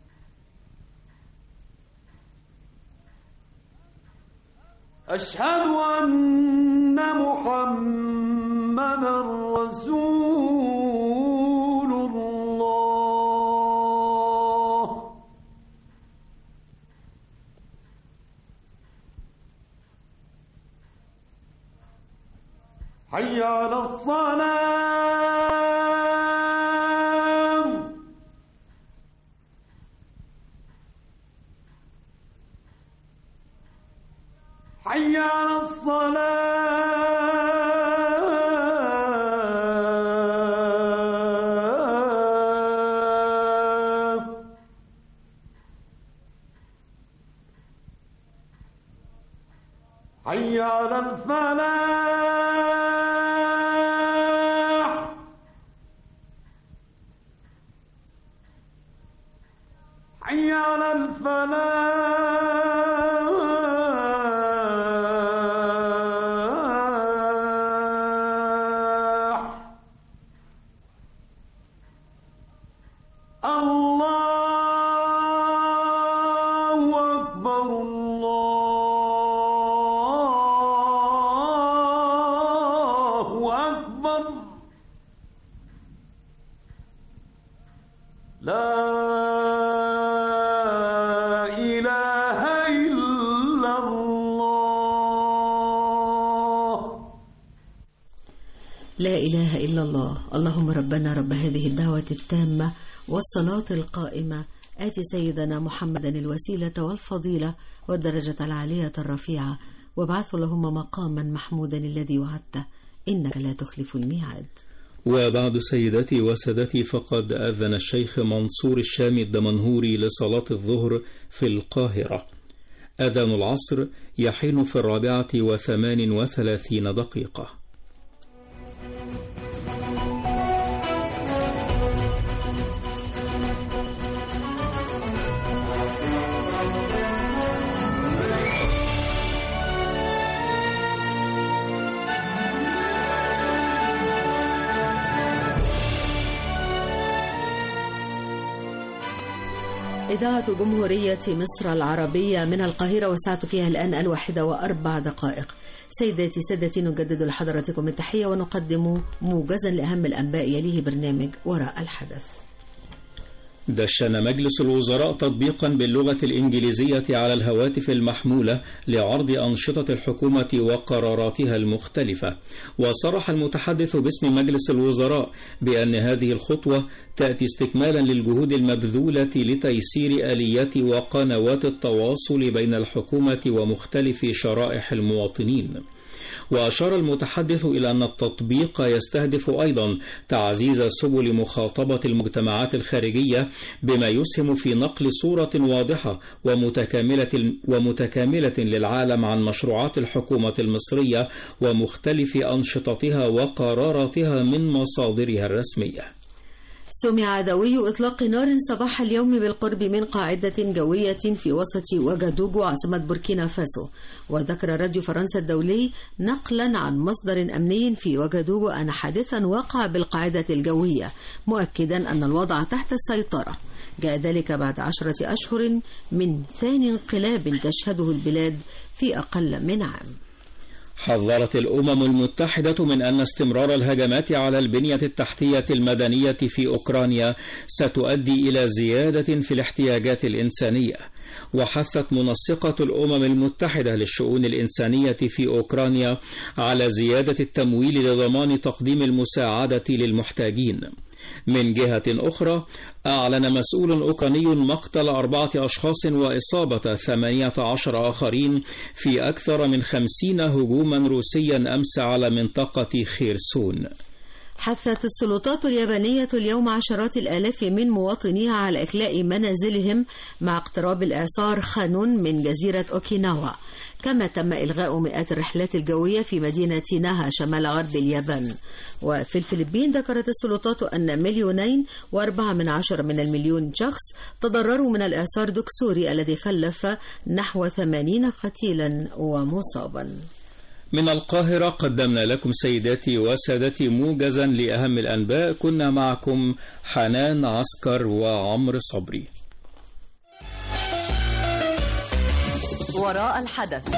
أشهد أن محمد رسول الله حي على الصلاة حي على الصلاة حي على الفلاح حي على الفلاح الله أكبر الله أكبر لا إله إلا الله لا إله إلا الله اللهم ربنا رب هذه الدعوة التامة والصلاة القائمة آت سيدنا محمدا الوسيلة والفضيلة والدرجة العالية الرفيعة وابعث اللهم مقاما محمودا الذي وعدته إنك لا تخلف الميعاد وبعد سيداتي وسادتي فقد أذن الشيخ منصور الشامي الدمنهوري لصلاة الظهر في القاهرة أذان العصر يحين في الرابعة وثمان وثلاثين دقيقة إذاعة جمهورية مصر العربية من القاهرة والساعة فيها الآن الواحدة وأربع دقائق سيداتي سادتي نجدد لحضراتكم التحية ونقدم موجزا لأهم الأنباء يليه برنامج وراء الحدث دشن مجلس الوزراء تطبيقا باللغة الإنجليزية على الهواتف المحمولة لعرض أنشطة الحكومة وقراراتها المختلفة وصرح المتحدث باسم مجلس الوزراء بأن هذه الخطوة تأتي استكمالا للجهود المبذولة لتيسير آليات وقنوات التواصل بين الحكومة ومختلف شرائح المواطنين وأشار المتحدث إلى أن التطبيق يستهدف أيضا تعزيز سبل مخاطبة المجتمعات الخارجية بما يسهم في نقل صورة واضحة ومتكاملة, ومتكاملة للعالم عن مشروعات الحكومة المصرية ومختلف أنشطتها وقراراتها من مصادرها الرسمية سمع دوي إطلاق نار صباح اليوم بالقرب من قاعدة جوية في وسط وجدوجو عاصمة بوركينا فاسو وذكر راديو فرنسا الدولي نقلا عن مصدر أمني في وجدوجو أن حادثا وقع بالقاعدة الجوية مؤكدا أن الوضع تحت السيطرة جاء ذلك بعد عشرة أشهر من ثاني انقلاب تشهده البلاد في أقل من عام حذرت الأمم المتحدة من أن استمرار الهجمات على البنية التحتية المدنية في أوكرانيا ستؤدي إلى زيادة في الاحتياجات الإنسانية وحثت منسقة الأمم المتحدة للشؤون الإنسانية في أوكرانيا على زيادة التمويل لضمان تقديم المساعدة للمحتاجين من جهة أخرى أعلن مسؤول أوكراني مقتل أربعة أشخاص وإصابة ثمانية عشر آخرين في أكثر من خمسين هجوما روسيا أمس على منطقة خيرسون حثت السلطات اليابانية اليوم عشرات الآلاف من مواطنيها على إخلاء منازلهم مع اقتراب الإعصار خانون من جزيرة أوكيناوا كما تم إلغاء مئات الرحلات الجوية في مدينة ناها شمال غرب اليابان وفي الفلبين ذكرت السلطات أن مليونين وأربعة من عشر من المليون شخص تضرروا من الإعصار دكسوري الذي خلف نحو ثمانين قتيلا ومصابا من القاهرة قدمنا لكم سيداتي وسادتي موجزا لأهم الأنباء كنا معكم حنان عسكر وعمر صبري وراء الحدث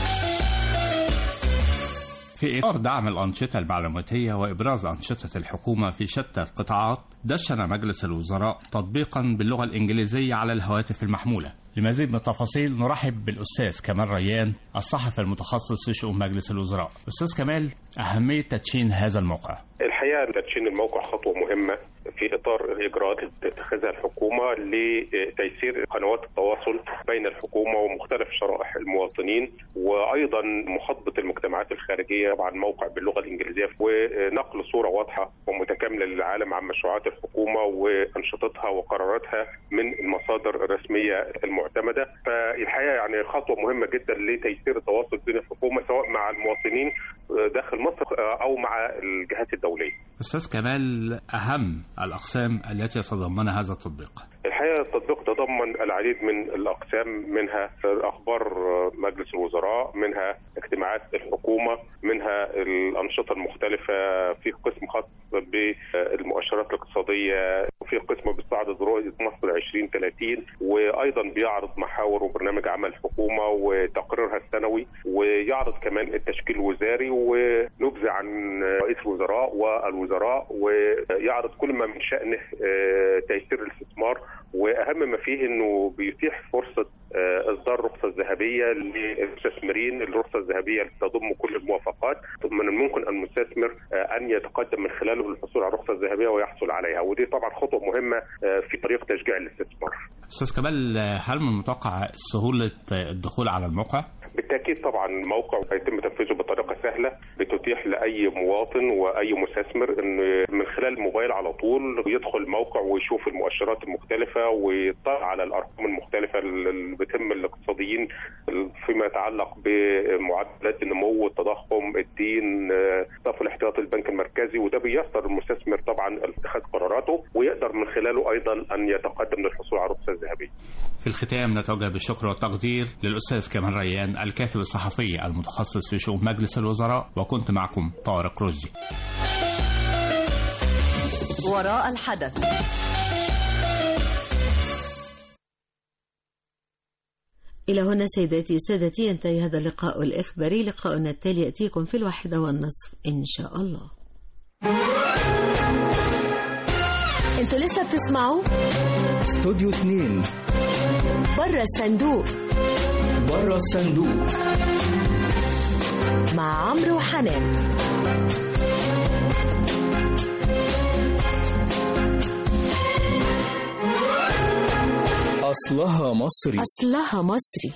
في إطار دعم الأنشطة المعلوماتية وإبراز أنشطة الحكومة في شتى القطاعات دشن مجلس الوزراء تطبيقا باللغة الإنجليزية على الهواتف المحمولة لمزيد من التفاصيل نرحب بالأستاذ كمال ريان الصحفي المتخصص في شؤون مجلس الوزراء أستاذ كمال أهمية تدشين هذا الموقع الحقيقه تدشين الموقع خطوه مهمه في اطار الاجراءات اللي تتخذها الحكومه لتيسير قنوات التواصل بين الحكومه ومختلف شرائح المواطنين وايضا مخاطبه المجتمعات الخارجيه طبعا موقع باللغه الانجليزيه ونقل صوره واضحه ومتكامله للعالم عن مشروعات الحكومه وانشطتها وقراراتها من المصادر الرسميه المعتمده فالحقيقه يعني خطوه مهمه جدا لتيسير التواصل بين الحكومه سواء مع المواطنين داخل مصر او مع الجهات الدوليه. أستاذ كمال أهم الأقسام التي يتضمنها هذا التطبيق الحقيقه التطبيق تضمن العديد من الاقسام منها اخبار مجلس الوزراء منها اجتماعات الحكومه منها الانشطه المختلفه في قسم خاص بالمؤشرات الاقتصاديه وفي قسم بيستعرض رؤيه مصر 2030 وايضا بيعرض محاور وبرنامج عمل الحكومه وتقريرها السنوي ويعرض كمان التشكيل الوزاري ونبذه عن رئيس الوزراء والوزراء ويعرض كل ما من شانه تيسير الاستثمار واهم ما فيه انه بيتيح فرصه اصدار رخصه ذهبيه للمستثمرين الرخصه الذهبيه تضم كل الموافقات ثم من الممكن المستثمر ان يتقدم من خلاله للحصول على الرخصه الذهبيه ويحصل عليها ودي طبعا خطوه مهمه في طريق تشجيع الاستثمار. أستاذ كمال هل من المتوقع سهولة الدخول على الموقع؟ بالتاكيد طبعا الموقع هيتم تنفيذه بطريقه سهله بتتيح لاي مواطن واي مستثمر ان من خلال الموبايل على طول يدخل الموقع ويشوف المؤشرات المختلفه ويطلع على الارقام المختلفه اللي بتهم الاقتصاديين فيما يتعلق بمعدلات النمو التضخم الدين صف الاحتياطي البنك المركزي وده بيسر المستثمر طبعا اتخاذ قراراته ويقدر من خلاله ايضا ان يتقدم للحصول على الرخصه الذهبيه. في الختام نتوجه بالشكر والتقدير للأستاذ كمال ريان الكاتب الصحفي المتخصص في شؤون مجلس الوزراء وكنت معكم طارق رشدي وراء الحدث إلى هنا سيداتي سادتي ينتهي هذا اللقاء الإخباري لقاؤنا التالي يأتيكم في الواحدة والنصف إن شاء الله انتوا لسه بتسمعوا استوديو 2 بره الصندوق بره الصندوق مع عمرو وحنان أصلها مصري أصلها مصري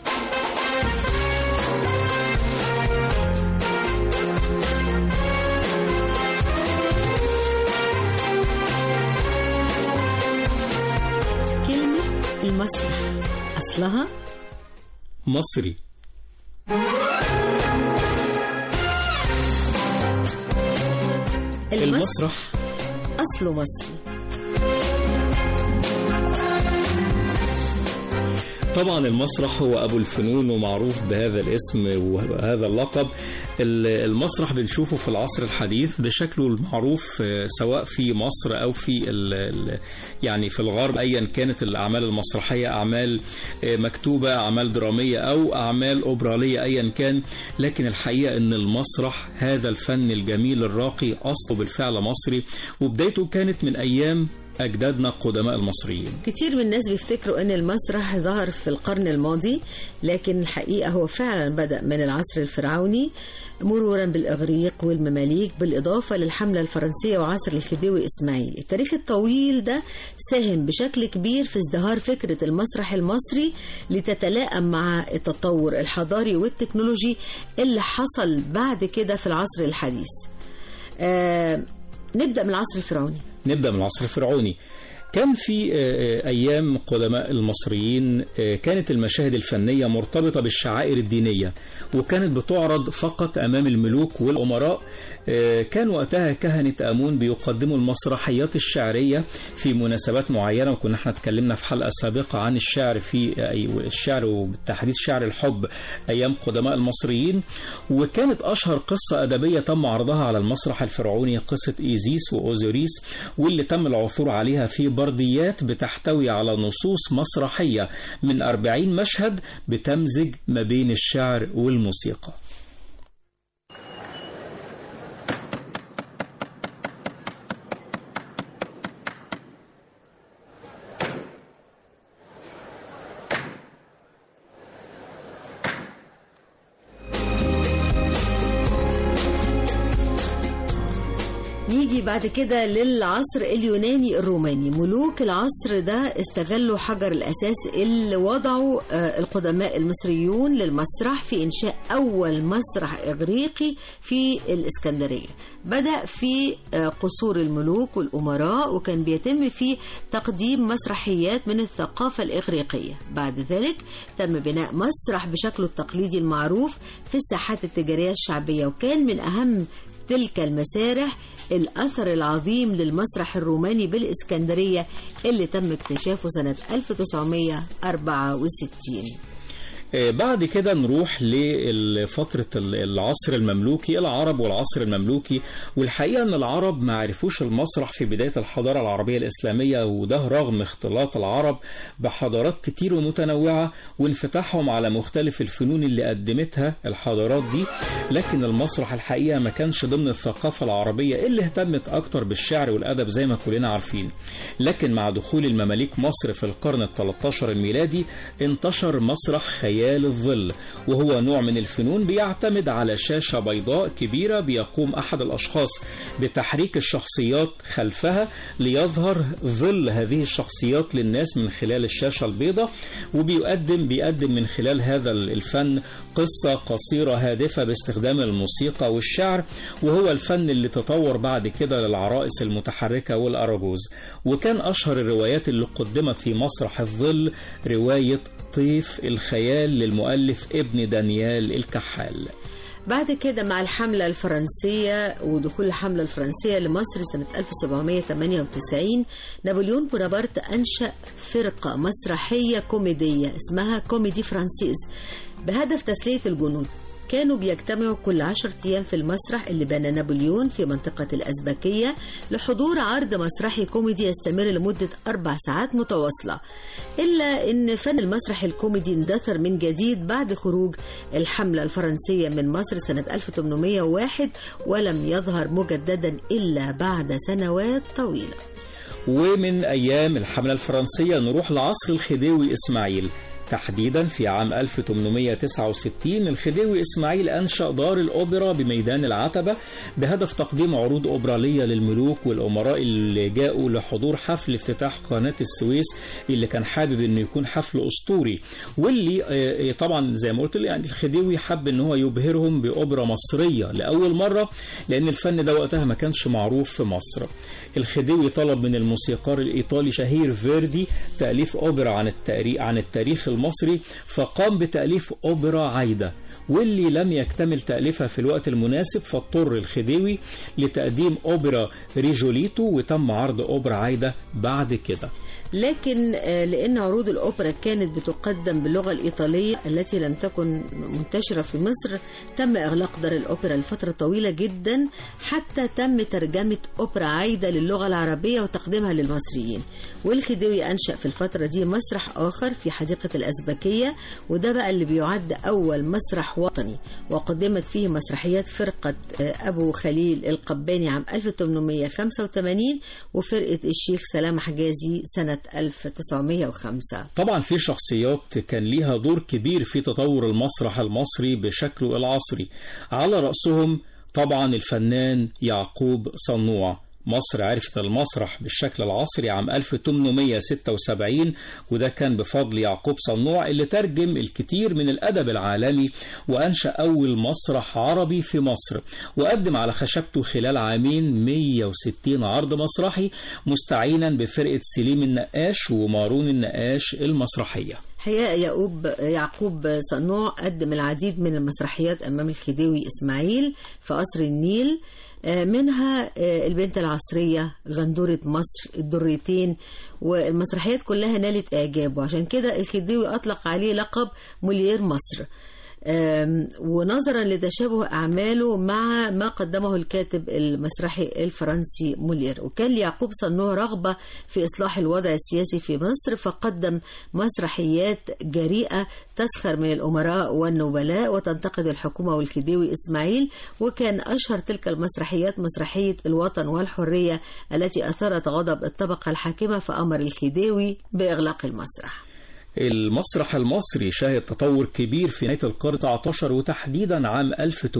كلمة المسرح أصلها مصري المسرح أصله مصري طبعا المسرح هو ابو الفنون ومعروف بهذا الاسم وهذا اللقب المسرح بنشوفه في العصر الحديث بشكله المعروف سواء في مصر او في ال ال يعني في الغرب ايا كانت الاعمال المسرحيه اعمال مكتوبه اعمال دراميه او اعمال اوبراليه ايا كان لكن الحقيقه ان المسرح هذا الفن الجميل الراقي اصله بالفعل مصري وبدايته كانت من ايام أجدادنا القدماء المصريين كتير من الناس بيفتكروا أن المسرح ظهر في القرن الماضي لكن الحقيقة هو فعلا بدأ من العصر الفرعوني مرورا بالإغريق والمماليك بالإضافة للحملة الفرنسية وعصر الخديوي إسماعيل التاريخ الطويل ده ساهم بشكل كبير في ازدهار فكرة المسرح المصري لتتلائم مع التطور الحضاري والتكنولوجي اللي حصل بعد كده في العصر الحديث آه نبدأ من العصر الفرعوني نبدأ من العصر الفرعوني كان في آه، آه، أيام قدماء المصريين آه، كانت المشاهد الفنية مرتبطة بالشعائر الدينية وكانت بتعرض فقط أمام الملوك والأمراء آه، كان وقتها كهنة آمون بيقدموا المسرحيات الشعرية في مناسبات معينة وكنا احنا اتكلمنا في حلقة سابقة عن الشعر في أي- الشعر وبالتحديد شعر الحب أيام قدماء المصريين وكانت أشهر قصة أدبية تم عرضها على المسرح الفرعوني قصة إيزيس وأوزوريس واللي تم العثور عليها في برديات بتحتوي على نصوص مسرحية من 40 مشهد بتمزج ما بين الشعر والموسيقى نيجي بعد كده للعصر اليوناني الروماني ملوك العصر ده استغلوا حجر الأساس اللي وضعوا آه، القدماء المصريون للمسرح في إنشاء أول مسرح إغريقي في الإسكندرية بدأ في آه، قصور الملوك والأمراء وكان بيتم فيه تقديم مسرحيات من الثقافة الإغريقية بعد ذلك تم بناء مسرح بشكله التقليدي المعروف في الساحات التجارية الشعبية وكان من أهم تلك المسارح الأثر العظيم للمسرح الروماني بالإسكندرية اللي تم اكتشافه سنة 1964 آه، بعد كده نروح لفترة ال- العصر المملوكي العرب والعصر المملوكي والحقيقة أن العرب ما عرفوش المسرح في بداية الحضارة العربية الإسلامية وده رغم اختلاط العرب بحضارات كتير ومتنوعة وانفتاحهم على مختلف الفنون اللي قدمتها الحضارات دي لكن المسرح الحقيقة ما كانش ضمن الثقافة العربية اللي اهتمت أكتر بالشعر والأدب زي ما كلنا عارفين لكن مع دخول المماليك مصر في القرن ال 13 الميلادي انتشر مسرح خيال الظل وهو نوع من الفنون بيعتمد على شاشة بيضاء كبيرة بيقوم أحد الأشخاص بتحريك الشخصيات خلفها ليظهر ظل هذه الشخصيات للناس من خلال الشاشة البيضاء وبيقدم بيقدم من خلال هذا الفن قصة قصيرة هادفة باستخدام الموسيقى والشعر وهو الفن اللي تطور بعد كده للعرائس المتحركة والأراجوز وكان أشهر الروايات اللي قدمت في مسرح الظل رواية طيف الخيال للمؤلف ابن دانيال الكحال بعد كده مع الحملة الفرنسية ودخول الحملة الفرنسية لمصر سنة 1798 نابليون بونابرت أنشأ فرقة مسرحية كوميدية اسمها كوميدي فرانسيز بهدف تسلية الجنود كانوا بيجتمعوا كل عشرة أيام في المسرح اللي بنى نابليون في منطقة الأزبكية لحضور عرض مسرحي كوميدي يستمر لمدة أربع ساعات متواصلة إلا أن فن المسرح الكوميدي اندثر من جديد بعد خروج الحملة الفرنسية من مصر سنة 1801 ولم يظهر مجددا إلا بعد سنوات طويلة ومن أيام الحملة الفرنسية نروح لعصر الخديوي إسماعيل تحديدا في عام 1869 الخديوي إسماعيل أنشأ دار الأوبرا بميدان العتبة بهدف تقديم عروض أوبرالية للملوك والأمراء اللي جاءوا لحضور حفل افتتاح قناة السويس اللي كان حابب إنه يكون حفل أسطوري واللي آه، آه، طبعا زي ما قلت لي يعني الخديوي حب إن هو يبهرهم بأوبرا مصرية لأول مرة لأن الفن ده وقتها ما كانش معروف في مصر الخديوي طلب من الموسيقار الإيطالي شهير فيردي تأليف أوبرا عن التاريخ عن التاريخ المصري فقام بتأليف أوبرا عايدة واللي لم يكتمل تأليفها في الوقت المناسب فاضطر الخديوي لتقديم أوبرا ريجوليتو وتم عرض أوبرا عايدة بعد كده لكن آه، لأن عروض الأوبرا كانت بتقدم باللغة الإيطالية التي لم تكن منتشرة في مصر تم إغلاق دار الأوبرا لفترة طويلة جدا حتى تم ترجمة أوبرا عايدة للغة العربية وتقديمها للمصريين والخديوي أنشأ في الفترة دي مسرح آخر في حديقة الأزبكية وده بقى اللي بيعد أول مسرح وطني وقدمت فيه مسرحيات فرقة آه، أبو خليل القباني عام 1885 وفرقة الشيخ سلام حجازي سنة 1905 طبعا في شخصيات كان ليها دور كبير في تطور المسرح المصري بشكله العصري على رأسهم طبعا الفنان يعقوب صنوع مصر عرفت المسرح بالشكل العصري عام 1876 وده كان بفضل يعقوب صنوع اللي ترجم الكثير من الأدب العالمي وأنشأ أول مسرح عربي في مصر وقدم على خشبته خلال عامين 160 عرض مسرحي مستعينا بفرقة سليم النقاش ومارون النقاش المسرحية حقيقة يعقوب يعقوب صنوع قدم العديد من المسرحيات أمام الخديوي إسماعيل في قصر النيل منها البنت العصرية غندورة مصر الدريتين والمسرحيات كلها نالت إعجابه عشان كده الخديوي أطلق عليه لقب موليير مصر ونظرا لتشابه أعماله مع ما قدمه الكاتب المسرحي الفرنسي مولير وكان ليعقوب صنوع رغبة في إصلاح الوضع السياسي في مصر فقدم مسرحيات جريئة تسخر من الأمراء والنبلاء وتنتقد الحكومة والخديوي إسماعيل وكان أشهر تلك المسرحيات مسرحية الوطن والحرية التي أثارت غضب الطبقة الحاكمة فأمر الخديوي بإغلاق المسرح المسرح المصري شهد تطور كبير في نهاية القرن 19 وتحديدا عام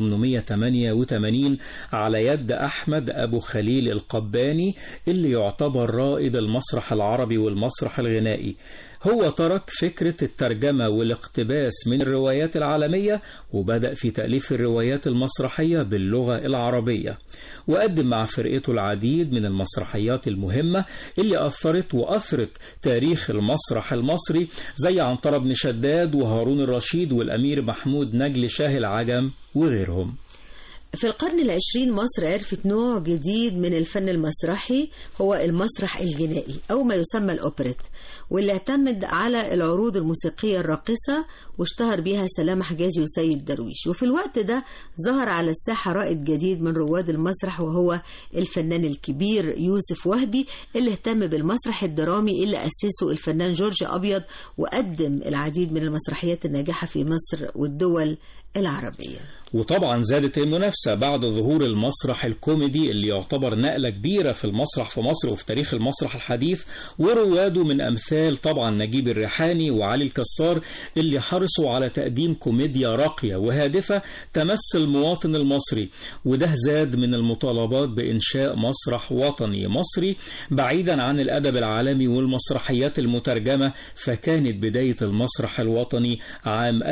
1888 على يد أحمد أبو خليل القباني اللي يعتبر رائد المسرح العربي والمسرح الغنائي هو ترك فكرة الترجمة والاقتباس من الروايات العالمية وبدأ في تأليف الروايات المسرحية باللغة العربية وقدم مع فرقته العديد من المسرحيات المهمة اللي أثرت وأثرت تاريخ المسرح المصري زي عنترة بن شداد وهارون الرشيد والأمير محمود نجل شاه العجم وغيرهم في القرن العشرين مصر عرفت نوع جديد من الفن المسرحي هو المسرح الجنائي أو ما يسمى الأوبريت واللي اعتمد على العروض الموسيقية الراقصة واشتهر بيها سلام حجازي وسيد درويش وفي الوقت ده ظهر على الساحة رائد جديد من رواد المسرح وهو الفنان الكبير يوسف وهبي اللي اهتم بالمسرح الدرامي اللي أسسه الفنان جورج أبيض وقدم العديد من المسرحيات الناجحة في مصر والدول العربية وطبعا زادت المنافسة بعد ظهور المسرح الكوميدي اللي يعتبر نقلة كبيرة في المسرح في مصر وفي تاريخ المسرح الحديث ورواده من أمثال طبعا نجيب الريحاني وعلي الكسار اللي حرصوا على تقديم كوميديا راقية وهادفة تمس المواطن المصري وده زاد من المطالبات بإنشاء مسرح وطني مصري بعيدا عن الأدب العالمي والمسرحيات المترجمة فكانت بداية المسرح الوطني عام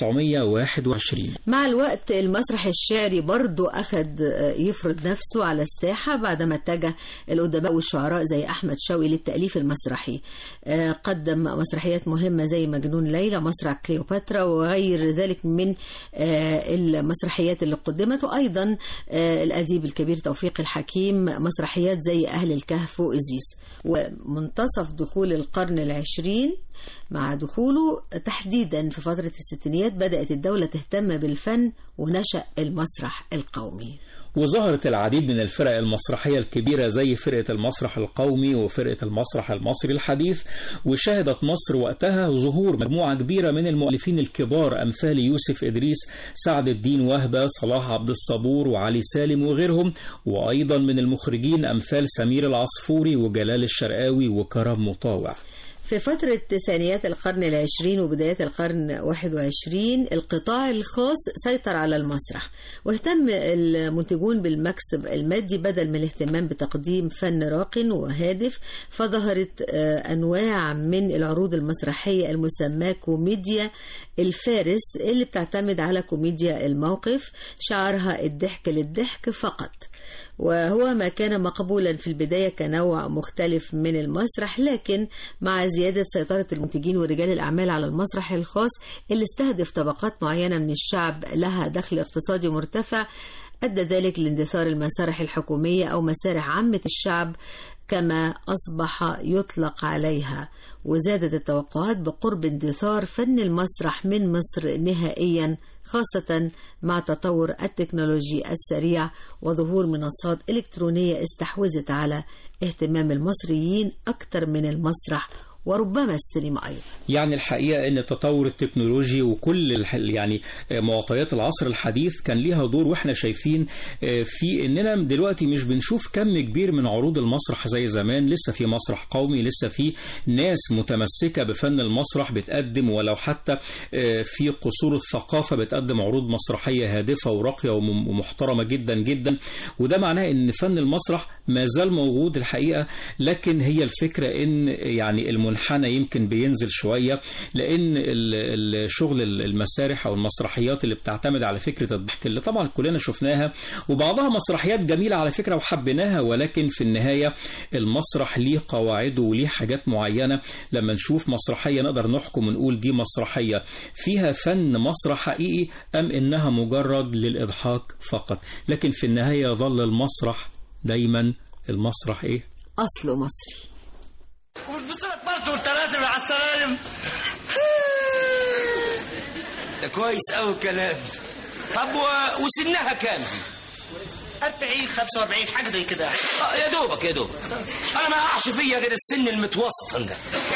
1921 مع الوقت المسرح الشعري برضو أخذ يفرض نفسه على الساحة بعدما اتجه الأدباء والشعراء زي أحمد شوقي للتأليف المسرحي قدم مسرحيات مهمة زي مجنون ليلى مسرح كليوباترا وغير ذلك من المسرحيات اللي قدمت وأيضا الأديب الكبير توفيق الحكيم مسرحيات زي أهل الكهف وإزيس ومنتصف دخول القرن العشرين مع دخوله تحديدا في فترة الستينيات بدأت الدولة تهتم بالفن ونشأ المسرح القومي وظهرت العديد من الفرق المسرحية الكبيرة زي فرقة المسرح القومي وفرقة المسرح المصري الحديث وشهدت مصر وقتها ظهور مجموعة كبيرة من المؤلفين الكبار أمثال يوسف إدريس سعد الدين وهبة صلاح عبد الصبور وعلي سالم وغيرهم وأيضا من المخرجين أمثال سمير العصفوري وجلال الشرقاوي وكرم مطاوع في فترة تسعينيات القرن العشرين وبدايات القرن واحد وعشرين القطاع الخاص سيطر على المسرح واهتم المنتجون بالمكسب المادي بدل من الاهتمام بتقديم فن راق وهادف فظهرت أنواع من العروض المسرحية المسماة كوميديا الفارس اللي بتعتمد على كوميديا الموقف شعارها الضحك للضحك فقط وهو ما كان مقبولا في البداية كنوع مختلف من المسرح لكن مع زيادة سيطرة المنتجين ورجال الأعمال على المسرح الخاص اللي استهدف طبقات معينة من الشعب لها دخل اقتصادي مرتفع أدى ذلك لاندثار المسارح الحكومية أو مسارح عامة الشعب كما أصبح يطلق عليها وزادت التوقعات بقرب اندثار فن المسرح من مصر نهائيا خاصة مع تطور التكنولوجي السريع وظهور منصات إلكترونية استحوذت على اهتمام المصريين أكثر من المسرح وربما السينما أيضا يعني الحقيقة أن التطور التكنولوجي وكل الح- يعني معطيات العصر الحديث كان ليها دور وإحنا شايفين آه، في أننا دلوقتي مش بنشوف كم كبير من عروض المسرح زي زمان لسه في مسرح قومي لسه في ناس متمسكة بفن المسرح بتقدم ولو حتى آه، في قصور الثقافة بتقدم عروض مسرحية هادفة وراقية وم- ومحترمة جدا جدا وده معناه أن فن المسرح ما زال موجود الحقيقة لكن هي الفكرة أن يعني المنحنى يمكن بينزل شوية لأن ال- الشغل المسارح أو المسرحيات اللي بتعتمد على فكرة الضحك اللي طبعا كلنا شفناها وبعضها مسرحيات جميلة على فكرة وحبيناها ولكن في النهاية المسرح ليه قواعده وليه حاجات معينة لما نشوف مسرحية نقدر نحكم ونقول دي مسرحية فيها فن مسرح حقيقي أم إنها مجرد للإضحاك فقط لكن في النهاية يظل المسرح دايما المسرح إيه أصله مصري والبصرة برضه وانت نازل على السلالم ده كويس قوي الكلام طب و... وسنها كام 40 45 حاجه زي كده آه يا دوبك يا دوبك انا ما اقعش فيا غير السن المتوسط ده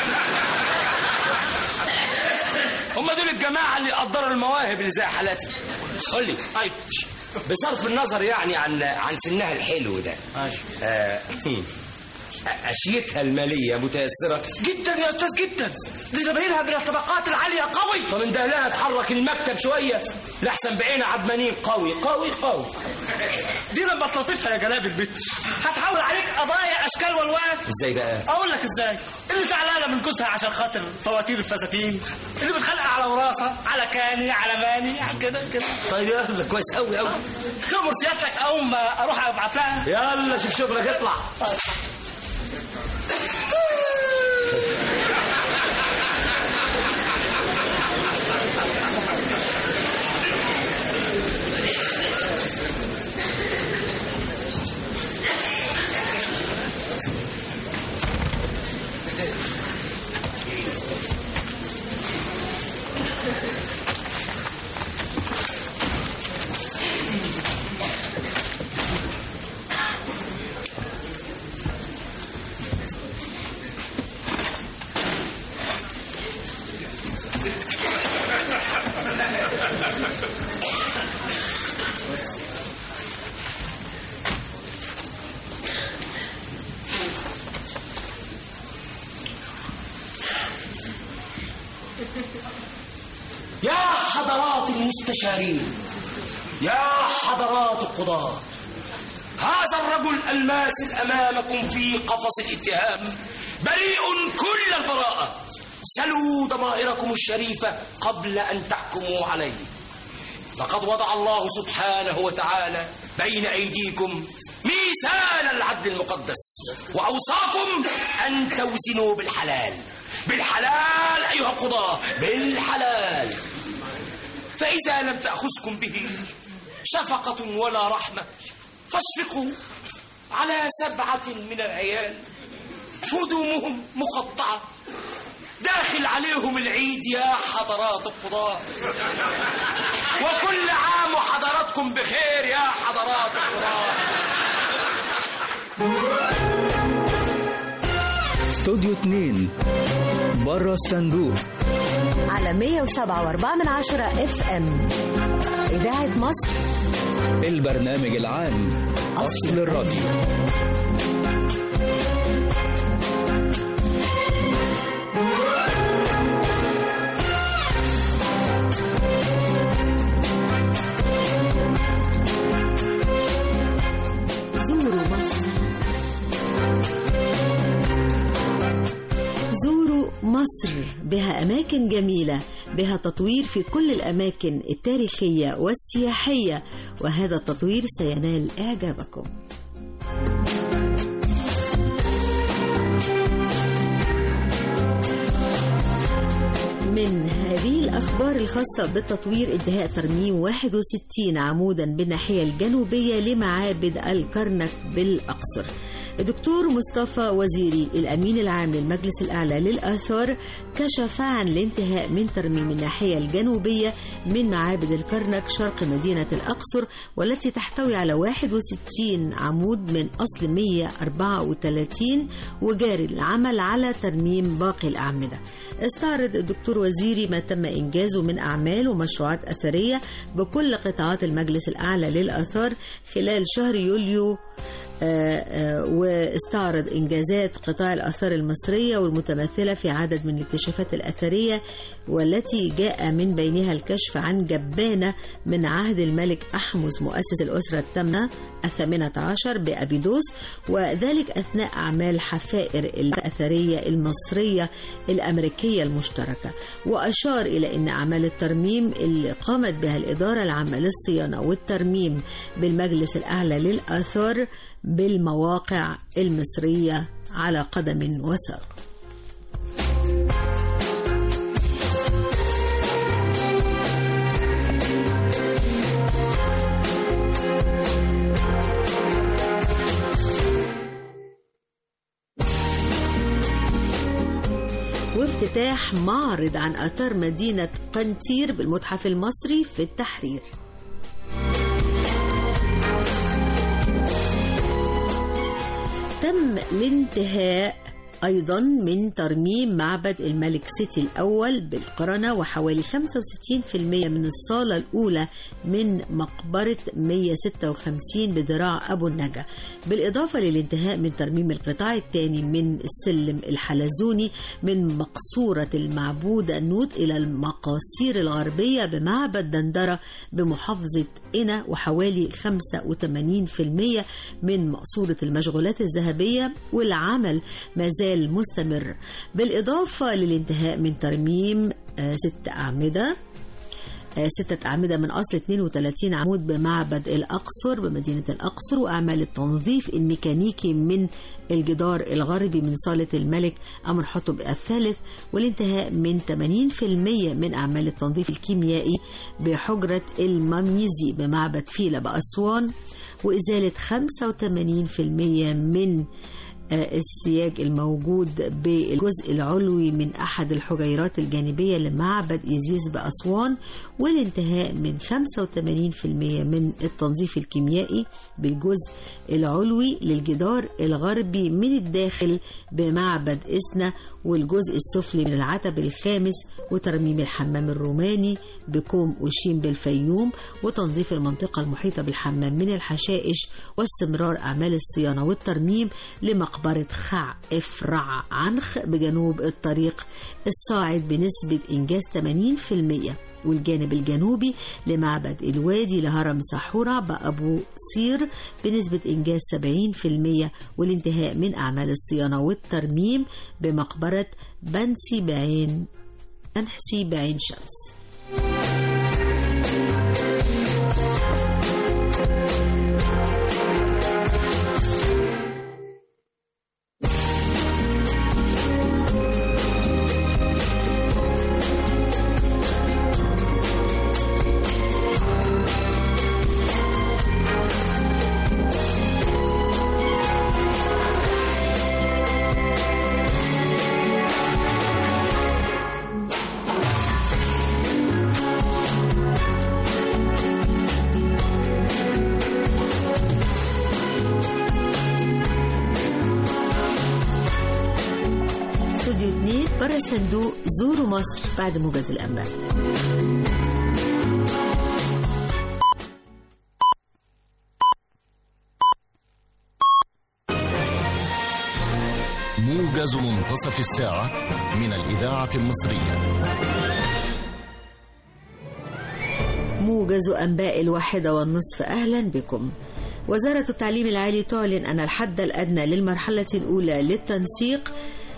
هم دول الجماعه اللي قدروا المواهب اللي زي حالاتي قول لي بصرف النظر يعني عن عن سنها الحلو ده آه هم. اشيتها الماليه متيسره جدا يا استاذ جدا دي زباينها من الطبقات العاليه قوي طب انت لها تحرك المكتب شويه لاحسن بعينا عدمانين قوي قوي قوي دي لما تلطفها يا جلاب البت هتحول عليك قضايا اشكال والوان ازاي بقى اقول لك ازاي اللي زعلانه من جوزها عشان خاطر فواتير الفساتين اللي بتخلق على وراثه على كاني على ماني على كده كده طيب يلا كويس قوي قوي تؤمر سيادتك اقوم اروح ابعت لها يلا شوف شغلك اطلع يا حضرات المستشارين يا حضرات القضاة هذا الرجل الماسل أمامكم في قفص الاتهام بريء كل البراءة سلوا ضمائركم الشريفة قبل أن تحكموا عليه لقد وضع الله سبحانه وتعالى بين أيديكم ميزان العدل المقدس وأوصاكم أن توزنوا بالحلال بالحلال أيها القضاة بالحلال فإذا لم تأخذكم به شفقة ولا رحمة فاشفقوا على سبعة من العيال هدومهم مقطعة داخل عليهم العيد يا حضرات القضاة وكل عام وحضراتكم بخير يا حضرات القضاة استوديو 2 بره الصندوق على 107.4 من عشرة اف ام إذاعة مصر البرنامج العام أصل الراديو زوروا مصر زوروا مصر بها أماكن جميلة بها تطوير في كل الأماكن التاريخية والسياحية وهذا التطوير سينال إعجابكم من هذه الأخبار الخاصة بالتطوير انتهاء ترميم 61 عمودا بالناحية الجنوبية لمعابد الكرنك بالأقصر الدكتور مصطفى وزيري الأمين العام للمجلس الأعلى للآثار كشف عن الانتهاء من ترميم الناحية الجنوبية من معابد الكرنك شرق مدينة الأقصر والتي تحتوي على 61 عمود من أصل 134 وجاري العمل على ترميم باقي الأعمدة استعرض الدكتور وزيري ما تم إنجازه من أعمال ومشروعات أثرية بكل قطاعات المجلس الأعلى للآثار خلال شهر يوليو آه، آه، واستعرض إنجازات قطاع الآثار المصرية والمتمثلة في عدد من الاكتشافات الأثرية والتي جاء من بينها الكشف عن جبانة من عهد الملك أحمس مؤسس الأسرة التامنة الثامنة عشر بأبيدوس وذلك أثناء أعمال حفائر الأثرية المصرية الأمريكية المشتركة وأشار إلى أن أعمال الترميم اللي قامت بها الإدارة العامة للصيانة والترميم بالمجلس الأعلى للآثار بالمواقع المصرية على قدم وساق وافتتاح معرض عن آثار مدينة قنطير بالمتحف المصري في التحرير تم الانتهاء أيضا من ترميم معبد الملك سيتي الأول بالقرنة وحوالي 65% من الصالة الأولى من مقبرة 156 بذراع أبو النجا بالإضافة للانتهاء من ترميم القطاع الثاني من السلم الحلزوني من مقصورة المعبود النوت إلى المقاصير الغربية بمعبد دندرة بمحافظة قنا وحوالي 85% من مقصورة المشغولات الذهبية والعمل ما زال مستمر بالإضافة للانتهاء من ترميم آه، ست أعمدة آه، ستة أعمدة من أصل 32 عمود بمعبد الأقصر بمدينة الأقصر وأعمال التنظيف الميكانيكي من الجدار الغربي من صالة الملك أمر حطب الثالث والانتهاء من 80% من أعمال التنظيف الكيميائي بحجرة المميزي بمعبد فيلة بأسوان وإزالة 85% من آه، السياج الموجود بالجزء العلوي من أحد الحجيرات الجانبية لمعبد إيزيس بأسوان والانتهاء من 85% من التنظيف الكيميائي بالجزء العلوي للجدار الغربي من الداخل بمعبد إسنا والجزء السفلي من العتب الخامس وترميم الحمام الروماني بكوم وشيم بالفيوم وتنظيف المنطقة المحيطة بالحمام من الحشائش واستمرار أعمال الصيانة والترميم لمقبرة خع إفرع عنخ بجنوب الطريق الصاعد بنسبة إنجاز 80% والجانب الجنوبي لمعبد الوادي لهرم سحورة بأبو صير بنسبة إنجاز 70% والانتهاء من أعمال الصيانة والترميم بمقبرة بنسي بعين أنحسي بعين شمس استوديو 2 بره الصندوق زوروا مصر بعد موجز الأنباء موجز منتصف الساعة من الإذاعة المصرية موجز أنباء الواحدة والنصف أهلا بكم وزارة التعليم العالي تعلن أن الحد الأدنى للمرحلة الأولى للتنسيق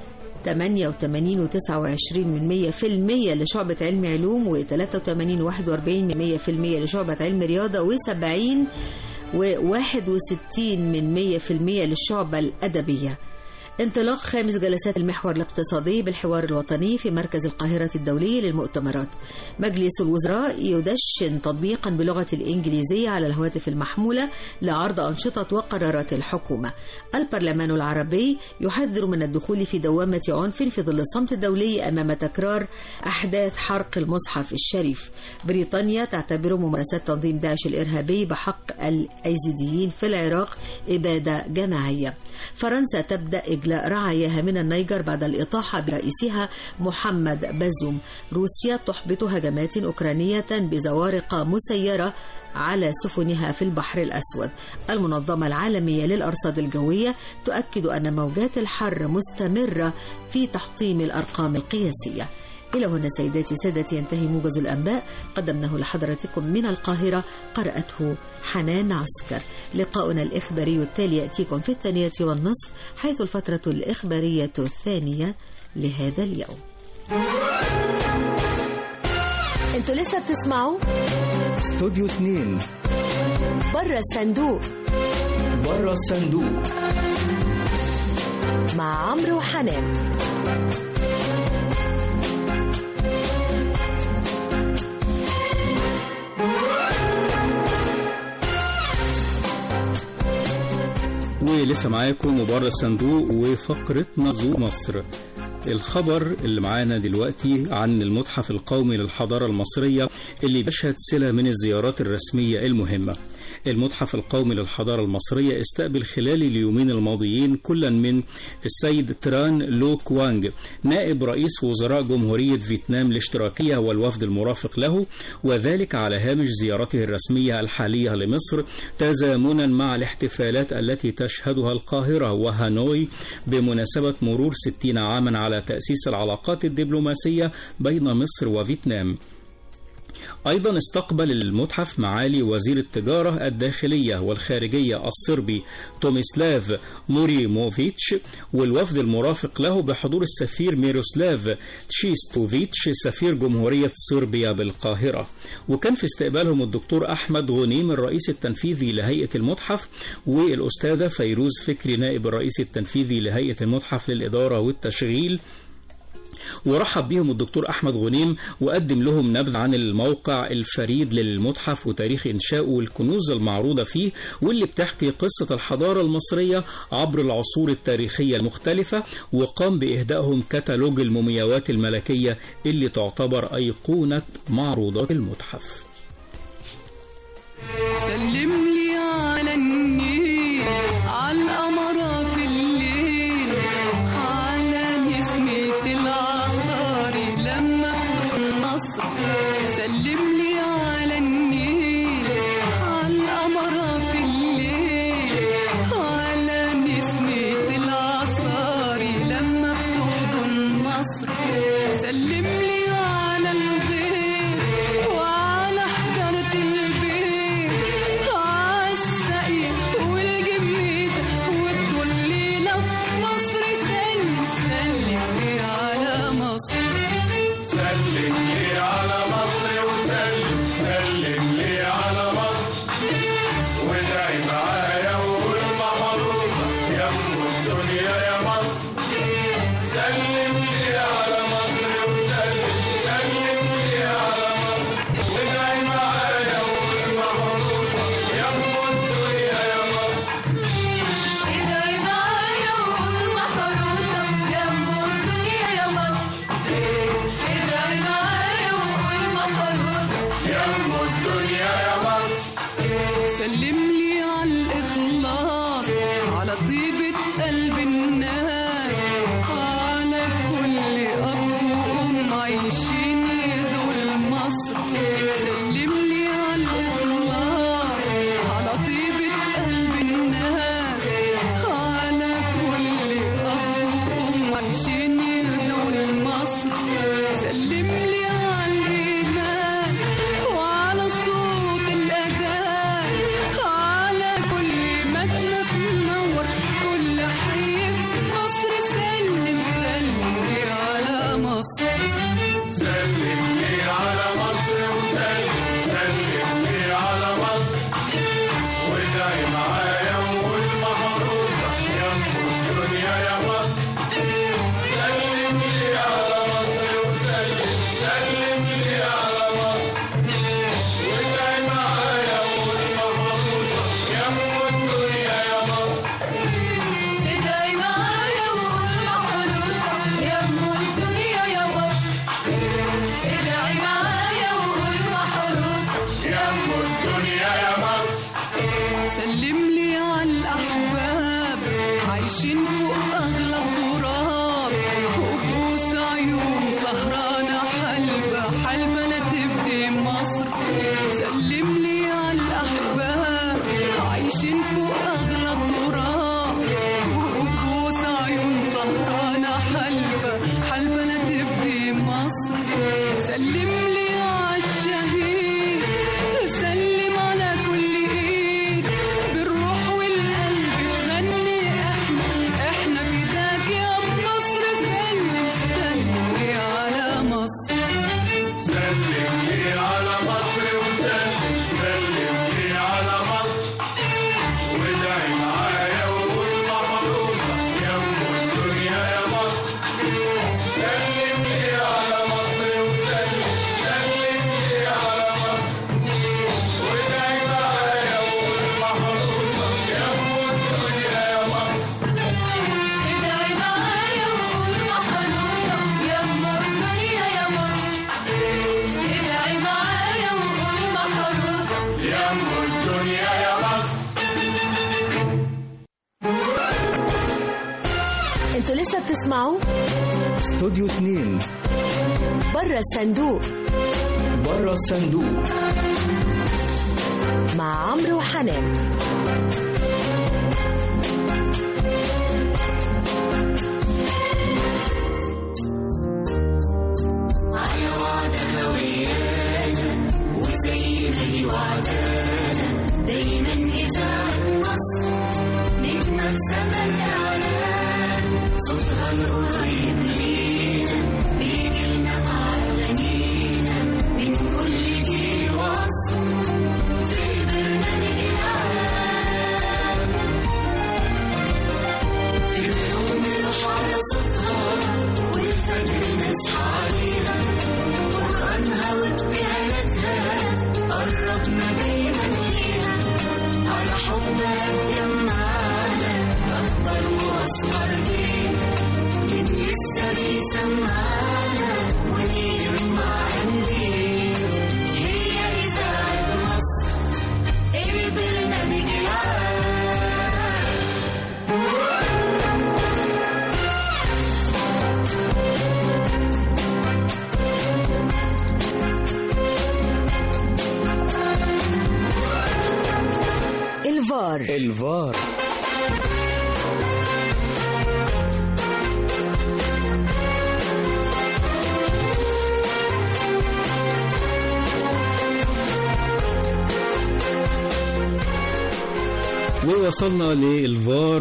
88 و29 من 100% لشعبة علم علوم و83 و41 من 100% لشعبة علم رياضة و70 و61 من 100% للشعبة الأدبية انطلاق خامس جلسات المحور الاقتصادي بالحوار الوطني في مركز القاهرة الدولي للمؤتمرات مجلس الوزراء يدشن تطبيقا بلغة الإنجليزية على الهواتف المحمولة لعرض أنشطة وقرارات الحكومة البرلمان العربي يحذر من الدخول في دوامة عنف في ظل الصمت الدولي أمام تكرار أحداث حرق المصحف الشريف بريطانيا تعتبر ممارسات تنظيم داعش الإرهابي بحق الأيزيديين في العراق إبادة جماعية فرنسا تبدأ إجلاء رعاياها من النيجر بعد الإطاحة برئيسها محمد بازوم روسيا تحبط هجمات أوكرانية بزوارق مسيرة على سفنها في البحر الأسود المنظمة العالمية للأرصاد الجوية تؤكد أن موجات الحر مستمرة في تحطيم الأرقام القياسية إلى هنا سيداتي سادتي ينتهي موجز الأنباء قدمناه لحضراتكم من القاهرة قرأته حنان عسكر لقاؤنا الإخباري التالي يأتيكم في الثانية والنصف حيث الفترة الإخبارية الثانية لهذا اليوم انتوا لسه بتسمعوا استوديو 2 بره الصندوق بره الصندوق مع عمرو وحنان ولسه معاكم وبره الصندوق وفقرتنا زو مصر الخبر اللي معانا دلوقتي عن المتحف القومي للحضارة المصرية اللي بيشهد سلة من الزيارات الرسمية المهمة المتحف القومي للحضارة المصرية استقبل خلال اليومين الماضيين كلا من السيد تران لو كوانج نائب رئيس وزراء جمهورية فيتنام الاشتراكية والوفد المرافق له وذلك على هامش زيارته الرسمية الحالية لمصر تزامنا مع الاحتفالات التي تشهدها القاهرة وهانوي بمناسبة مرور 60 عاما على تأسيس العلاقات الدبلوماسية بين مصر وفيتنام أيضا استقبل المتحف معالي وزير التجارة الداخلية والخارجية الصربي توميسلاف موريموفيتش والوفد المرافق له بحضور السفير ميروسلاف تشيستوفيتش سفير جمهورية صربيا بالقاهرة وكان في استقبالهم الدكتور أحمد غنيم الرئيس التنفيذي لهيئة المتحف والأستاذة فيروز فكري نائب الرئيس التنفيذي لهيئة المتحف للإدارة والتشغيل ورحب بهم الدكتور أحمد غنيم وقدم لهم نبذ عن الموقع الفريد للمتحف وتاريخ إنشائه والكنوز المعروضة فيه واللي بتحكي قصة الحضارة المصرية عبر العصور التاريخية المختلفة وقام بإهدائهم كتالوج المومياوات الملكية اللي تعتبر أيقونة معروضات المتحف سلم لي على النيل على القمرة في الليل على نسمة العصاري لما النصر سلم لي على النيل على القمرة في الليل على نسمة العصاري لما بتحضن مصر سلم لي على الغيب وعلى حضرة البيت عالسقي والجميزة والكليلة في مصر سلم سلم لي على مصر سلم لي على مصر وسلم سلم لي على مصر وادعي معايا وقول محروسة يا ام الدنيا يا مصر سلم لي على مصر وسلم سلم لي على مصر وادعي معايا وقول محروسة يا ام الدنيا يا مصر ادعي معايا وقول محروسة يا ام الدنيا يا مصر ادعي معايا وقول محروسة يا ام الدنيا يا مصر سلم لي على الإخلاص على طيبة قلب الناس على كل أب وأم عايشين دول مصر سلم لي على الإخلاص على طيبة قلب الناس على كل أب وأم عايشين دول مصر سلم لي على الإيمان وعلى صوت الأذان على كل مدنة تنور كل حي في مصر سلم سلم لي على مصر سلم لي على مصر سلم لي على الأحباب عايشين فوق أغلى التراب وبوس عيون سهرانة حلبة حلبة لا تبدي مصر سلم لي على الأحباب عايشين فوق أغلى التراب وبوس عيون سهرانة حلبة حلبة لا تبدي مصر سلم لي على الشهيد سلم على كل ايد بالروح والقلب تغني احنا احنا فداك يا مصر سلم سلم لي على مصر سلم لي على مصر وسلم سلم لي على مصر وادعي معايا وقول محروسة يا ام الدنيا يا مصر سلم لي على مصر وسلم سلم لي على مصر وادعي معايا وقول محروسة يا ام الدنيا يا مصر ادعي معايا وقول محروسة يا ام الدنيا يا مصر ادعي معايا وقول محروسة يا ام الدنيا يا مصر انتوا لسه بتسمعوا استوديو 2 بره الصندوق بره الصندوق مع عمرو وحنان على وعدها ويانا وزي ما هي وعدانا دايما إذاعة مصر نجمة في سما الإعلام صوتها القريب لينا بيجيلنا مع أغانينا من كل جيل وعصر في برنامج العام في اليوم نروح على صوتها والفجر نصحى عليها قرآنها وابتهالاتها قربنا دايما ليها على حبها اتجمعنا أكبر وأصغر بيت من لسه بيسمعنا ونجمع قنديل هي إذاعة مصر البرنامج العام الفار الفار ووصلنا للفار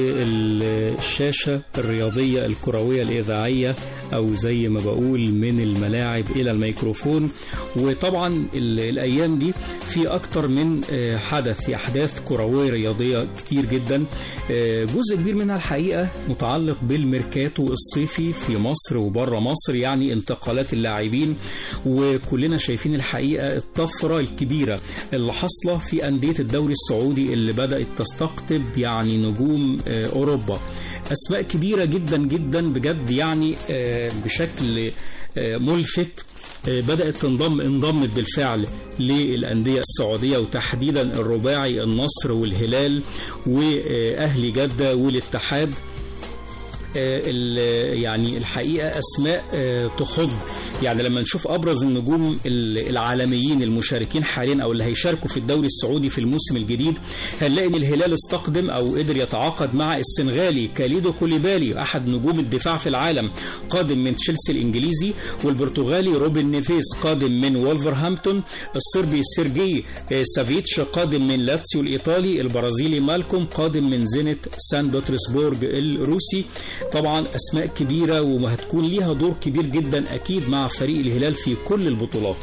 والشاشة الرياضية الكروية الإذاعية أو زي ما بقول من الملاعب إلى الميكروفون وطبعا ال- الأيام دي في أكتر من آه، حدث أحداث كروية رياضية كتير جدا آه، جزء كبير منها الحقيقة متعلق بالميركاتو الصيفي في مصر وبره مصر يعني انتقالات اللاعبين وكلنا شايفين الحقيقة الطفرة الكبيرة اللي حاصلة في أندية الدوري السعودي اللي بدأت تستقطب يعني نجوم آه، أوروبا أسماء كبيرة جدا جدا بجد يعني آه، بشكل آه، ملفت آه، بدأت تنضم انضمت بالفعل للأندية السعودية وتحديدا الرباعي النصر والهلال وأهلي جدة والاتحاد آه، ال- يعني الحقيقة أسماء آه، تخض يعني لما نشوف أبرز النجوم ال- العالميين المشاركين حاليا أو اللي هيشاركوا في الدوري السعودي في الموسم الجديد هنلاقي إن الهلال استقدم أو قدر يتعاقد مع السنغالي كاليدو كوليبالي أحد نجوم الدفاع في العالم قادم من تشيلسي الإنجليزي والبرتغالي روبن نيفيز قادم من وولفرهامبتون الصربي سيرجي آه، سافيتش قادم من لاتسيو الإيطالي البرازيلي مالكوم قادم من زينت سان بطرسبورج الروسي طبعا أسماء كبيرة وهتكون ليها دور كبير جدا أكيد مع فريق الهلال في كل البطولات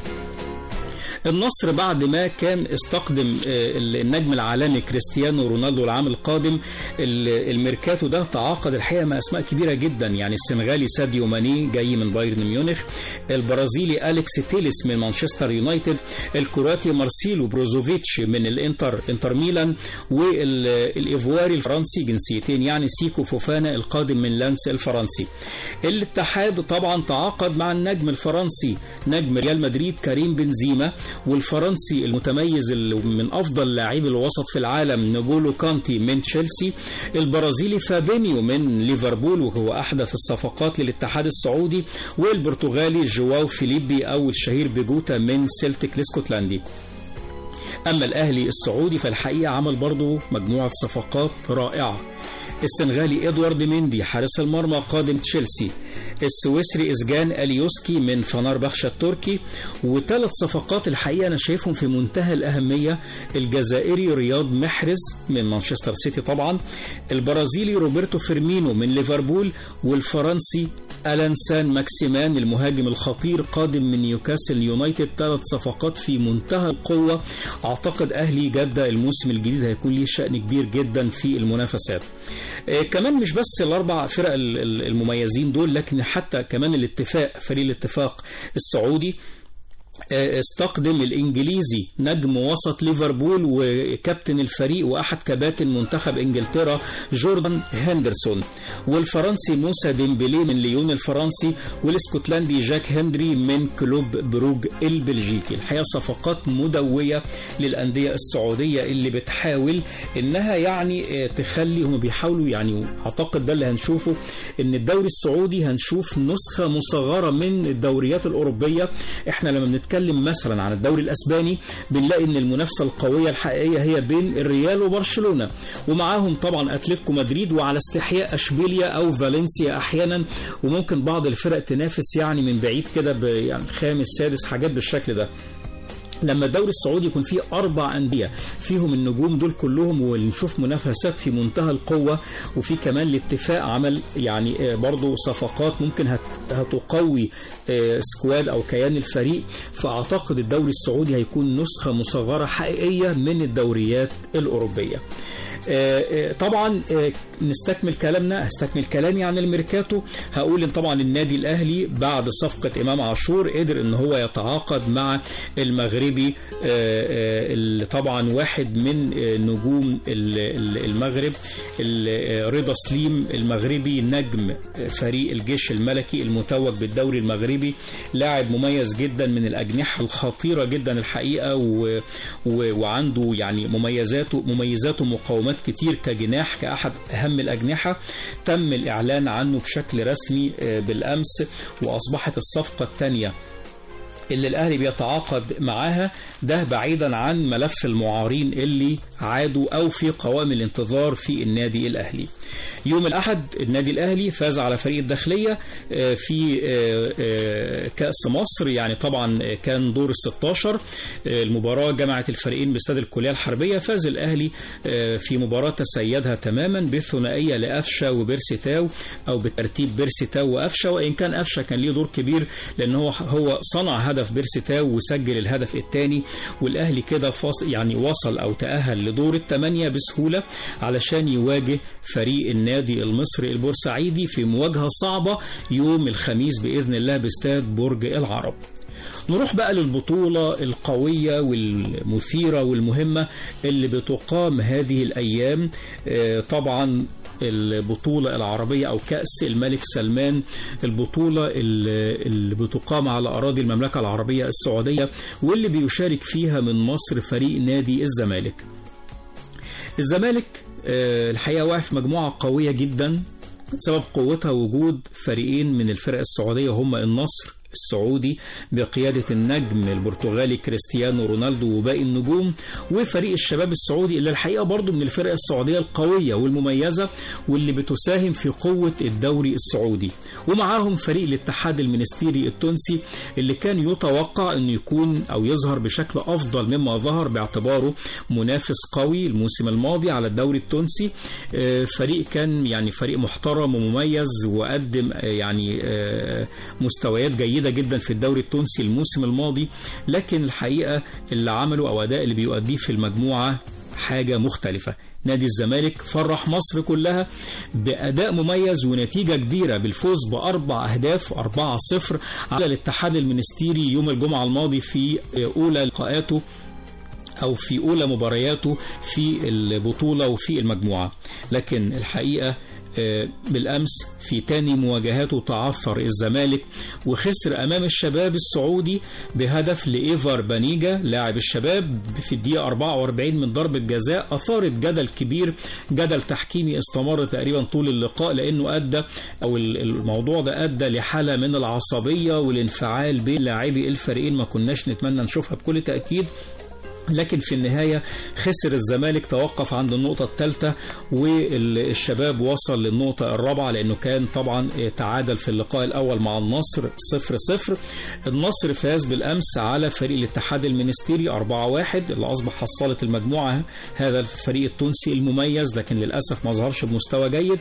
النصر بعد ما كان استقدم آه، النجم العالمي كريستيانو رونالدو العام القادم ال- الميركاتو ده تعاقد الحقيقه مع اسماء كبيره جدا يعني السنغالي ساديو ماني جاي من بايرن ميونخ البرازيلي اليكس تيليس من مانشستر يونايتد الكرواتي مارسيلو بروزوفيتش من الانتر انتر ميلان والايفواري الفرنسي جنسيتين يعني سيكو فوفانا القادم من لانس الفرنسي الاتحاد طبعا تعاقد مع النجم الفرنسي نجم ريال مدريد كريم بنزيما والفرنسي المتميز اللي من افضل لاعبي الوسط في العالم نجولو كانتي من تشيلسي البرازيلي فابينيو من ليفربول وهو احدث الصفقات للاتحاد السعودي والبرتغالي جواو فيليبي او الشهير بجوتا من سيلتيك الاسكتلندي أما الأهلي السعودي فالحقيقة عمل برضه مجموعة صفقات رائعة السنغالي إدوارد ميندي حارس المرمى قادم تشيلسي السويسري إسجان أليوسكي من فنربخشة التركي وثلاث صفقات الحقيقة أنا شايفهم في منتهى الأهمية الجزائري رياض محرز من مانشستر سيتي طبعا البرازيلي روبرتو فيرمينو من ليفربول والفرنسي ألانسان ماكسيمان المهاجم الخطير قادم من نيوكاسل يونايتد ثلاث صفقات في منتهى القوة أعتقد أهلي جدة الموسم الجديد هيكون ليه شأن كبير جدا في المنافسات آه، كمان مش بس الأربع فرق ال- ال- المميزين دول لكن حتى كمان الاتفاق فريق الاتفاق السعودي آه، استقدم الانجليزي نجم وسط ليفربول وكابتن الفريق واحد كباتن منتخب انجلترا جوردان هندرسون والفرنسي موسى ديمبلي من ليون الفرنسي والاسكتلندي جاك هندري من كلوب بروج البلجيكي الحقيقه صفقات مدويه للانديه السعوديه اللي بتحاول انها يعني آه، تخلي هم بيحاولوا يعني اعتقد ده اللي هنشوفه ان الدوري السعودي هنشوف نسخه مصغره من الدوريات الاوروبيه احنا لما بنتكلم مثلا عن الدوري الاسباني بنلاقي ان المنافسه القويه الحقيقيه هي بين الريال وبرشلونه ومعاهم طبعا اتلتيكو مدريد وعلى استحياء اشبيليا او فالنسيا احيانا وممكن بعض الفرق تنافس يعني من بعيد كده ب- يعني خامس سادس حاجات بالشكل ده لما الدوري السعودي يكون فيه أربع أندية فيهم النجوم دول كلهم ونشوف منافسات في منتهى القوة وفي كمان الاتفاق عمل يعني آه، برضو صفقات ممكن هت- هتقوي آه، سكواد أو كيان الفريق فأعتقد الدوري السعودي هيكون نسخة مصغرة حقيقية من الدوريات الأوروبية آه، آه، طبعا آه، نستكمل كلامنا هستكمل كلامي عن الميركاتو هقول ان طبعا النادي الاهلي بعد صفقه امام عاشور قدر ان هو يتعاقد مع المغربي آه، آه، اللي طبعا واحد من آه، نجوم ال- ال- المغرب ال- آه، رضا سليم المغربي نجم آه، فريق الجيش الملكي المتوج بالدوري المغربي لاعب مميز جدا من الاجنحه الخطيره جدا الحقيقه و... و... وعنده يعني مميزاته مميزاته مقاومات كتير كجناح كأحد أهم الأجنحة تم الإعلان عنه بشكل رسمي آه، بالأمس وأصبحت الصفقة الثانية اللي الأهلي بيتعاقد معاها ده بعيدا عن ملف المعارين اللي عادوا أو في قوائم الانتظار في النادي الأهلي يوم الأحد النادي الأهلي فاز على فريق الداخلية آه، في آه، آه، كأس مصر يعني طبعا آه، كان دور ال 16 آه، المباراة جمعت الفريقين باستاد الكلية الحربية فاز الأهلي آه، في مباراة تسيدها تماما بالثنائية لأفشا وبيرسي تاو أو بالترتيب بيرسي تاو وأفشا وإن كان أفشا كان ليه دور كبير لأن هو هو صنع هدف بيرسي تاو وسجل الهدف الثاني والأهلي كده فاص يعني وصل أو تأهل لدور الثمانية بسهولة علشان يواجه فريق النادي المصري البورسعيدي في مواجهة صعبة يوم الخميس بإذن الله باستاد برج العرب نروح بقى للبطولة القوية والمثيرة والمهمة اللي بتقام هذه الأيام آه، طبعا البطولة العربية أو كأس الملك سلمان البطولة اللي اللي بتقام على أراضي المملكة العربية السعودية واللي بيشارك فيها من مصر فريق نادي الزمالك الزمالك آه، الحقيقة واقع في مجموعة قوية جدا سبب قوتها وجود فريقين من الفرق السعودية هم النصر السعودي بقيادة النجم البرتغالي كريستيانو رونالدو وباقي النجوم وفريق الشباب السعودي اللي الحقيقة برضو من الفرق السعودية القوية والمميزة واللي بتساهم في قوة الدوري السعودي ومعاهم فريق الاتحاد المنستيري التونسي اللي كان يتوقع انه يكون او يظهر بشكل افضل مما ظهر باعتباره منافس قوي الموسم الماضي على الدوري التونسي آه، فريق كان يعني فريق محترم ومميز وقدم آه، يعني آه، مستويات جيدة جدا في الدوري التونسي الموسم الماضي لكن الحقيقة اللي عمله او اداء اللي بيؤديه في المجموعة حاجة مختلفة نادي الزمالك فرح مصر كلها بأداء مميز ونتيجة كبيرة بالفوز بأربع أهداف 4-0 على الاتحاد المنستيري يوم الجمعة الماضي في أولى لقاءاته أو في أولى مبارياته في البطولة وفي المجموعة لكن الحقيقة آه، بالأمس في تاني مواجهاته تعثر الزمالك وخسر أمام الشباب السعودي بهدف لإيفار بانيجا لاعب الشباب في الدقيقة 44 من ضربة جزاء أثارت جدل كبير جدل تحكيمي استمر تقريبا طول اللقاء لأنه أدى أو ال- الموضوع ده أدى لحالة من العصبية والانفعال بين لاعبي الفريقين ما كناش نتمنى نشوفها بكل تأكيد لكن في النهاية خسر الزمالك توقف عند النقطة الثالثة والشباب وصل للنقطة الرابعة لأنه كان طبعا تعادل في اللقاء الأول مع النصر 0-0 النصر فاز بالأمس على فريق الاتحاد المنستيري 4-1 اللي أصبح حصالة المجموعة هذا الفريق التونسي المميز لكن للأسف ما ظهرش بمستوى جيد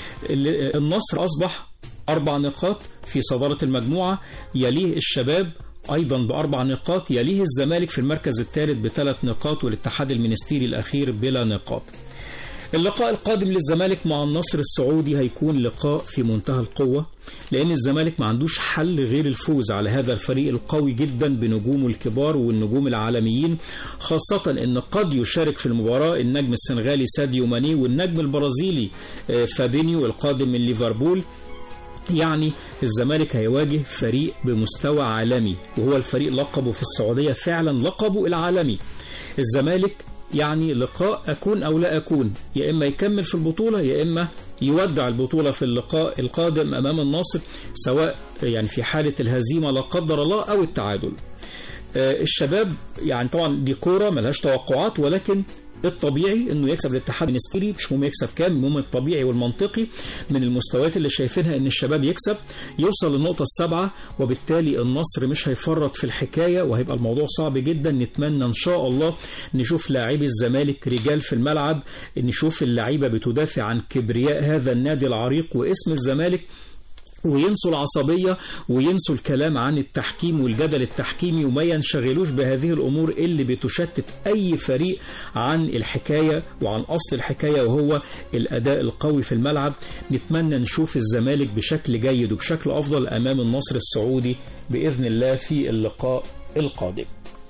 النصر أصبح أربع نقاط في صدارة المجموعة يليه الشباب أيضا بأربع نقاط يليه الزمالك في المركز الثالث بثلاث نقاط والاتحاد المنستيري الأخير بلا نقاط اللقاء القادم للزمالك مع النصر السعودي هيكون لقاء في منتهى القوة لأن الزمالك ما عندوش حل غير الفوز على هذا الفريق القوي جدا بنجومه الكبار والنجوم العالميين خاصة أن قد يشارك في المباراة النجم السنغالي ساديو ماني والنجم البرازيلي آه، فابينيو القادم من ليفربول يعني الزمالك هيواجه فريق بمستوى عالمي وهو الفريق لقبه في السعودية فعلا لقبه العالمي الزمالك يعني لقاء أكون أو لا أكون يا إما يكمل في البطولة يا إما يودع البطولة في اللقاء القادم أمام النصر سواء يعني في حالة الهزيمة لا قدر الله أو التعادل آه، الشباب يعني طبعا دي كورة ملهاش توقعات ولكن الطبيعي انه يكسب الاتحاد المنستيري مش مهم يكسب كام المهم الطبيعي والمنطقي من المستويات اللي شايفينها ان الشباب يكسب يوصل للنقطة السابعة وبالتالي النصر مش هيفرط في الحكاية وهيبقى الموضوع صعب جدا نتمنى ان شاء الله نشوف لاعبي الزمالك رجال في الملعب نشوف اللعيبة بتدافع عن كبرياء هذا النادي العريق واسم الزمالك وينسوا العصبية وينسوا الكلام عن التحكيم والجدل التحكيمي وما ينشغلوش بهذه الأمور اللي بتشتت أي فريق عن الحكاية وعن أصل الحكاية وهو الأداء القوي في الملعب نتمنى نشوف الزمالك بشكل جيد وبشكل أفضل أمام النصر السعودي بإذن الله في اللقاء القادم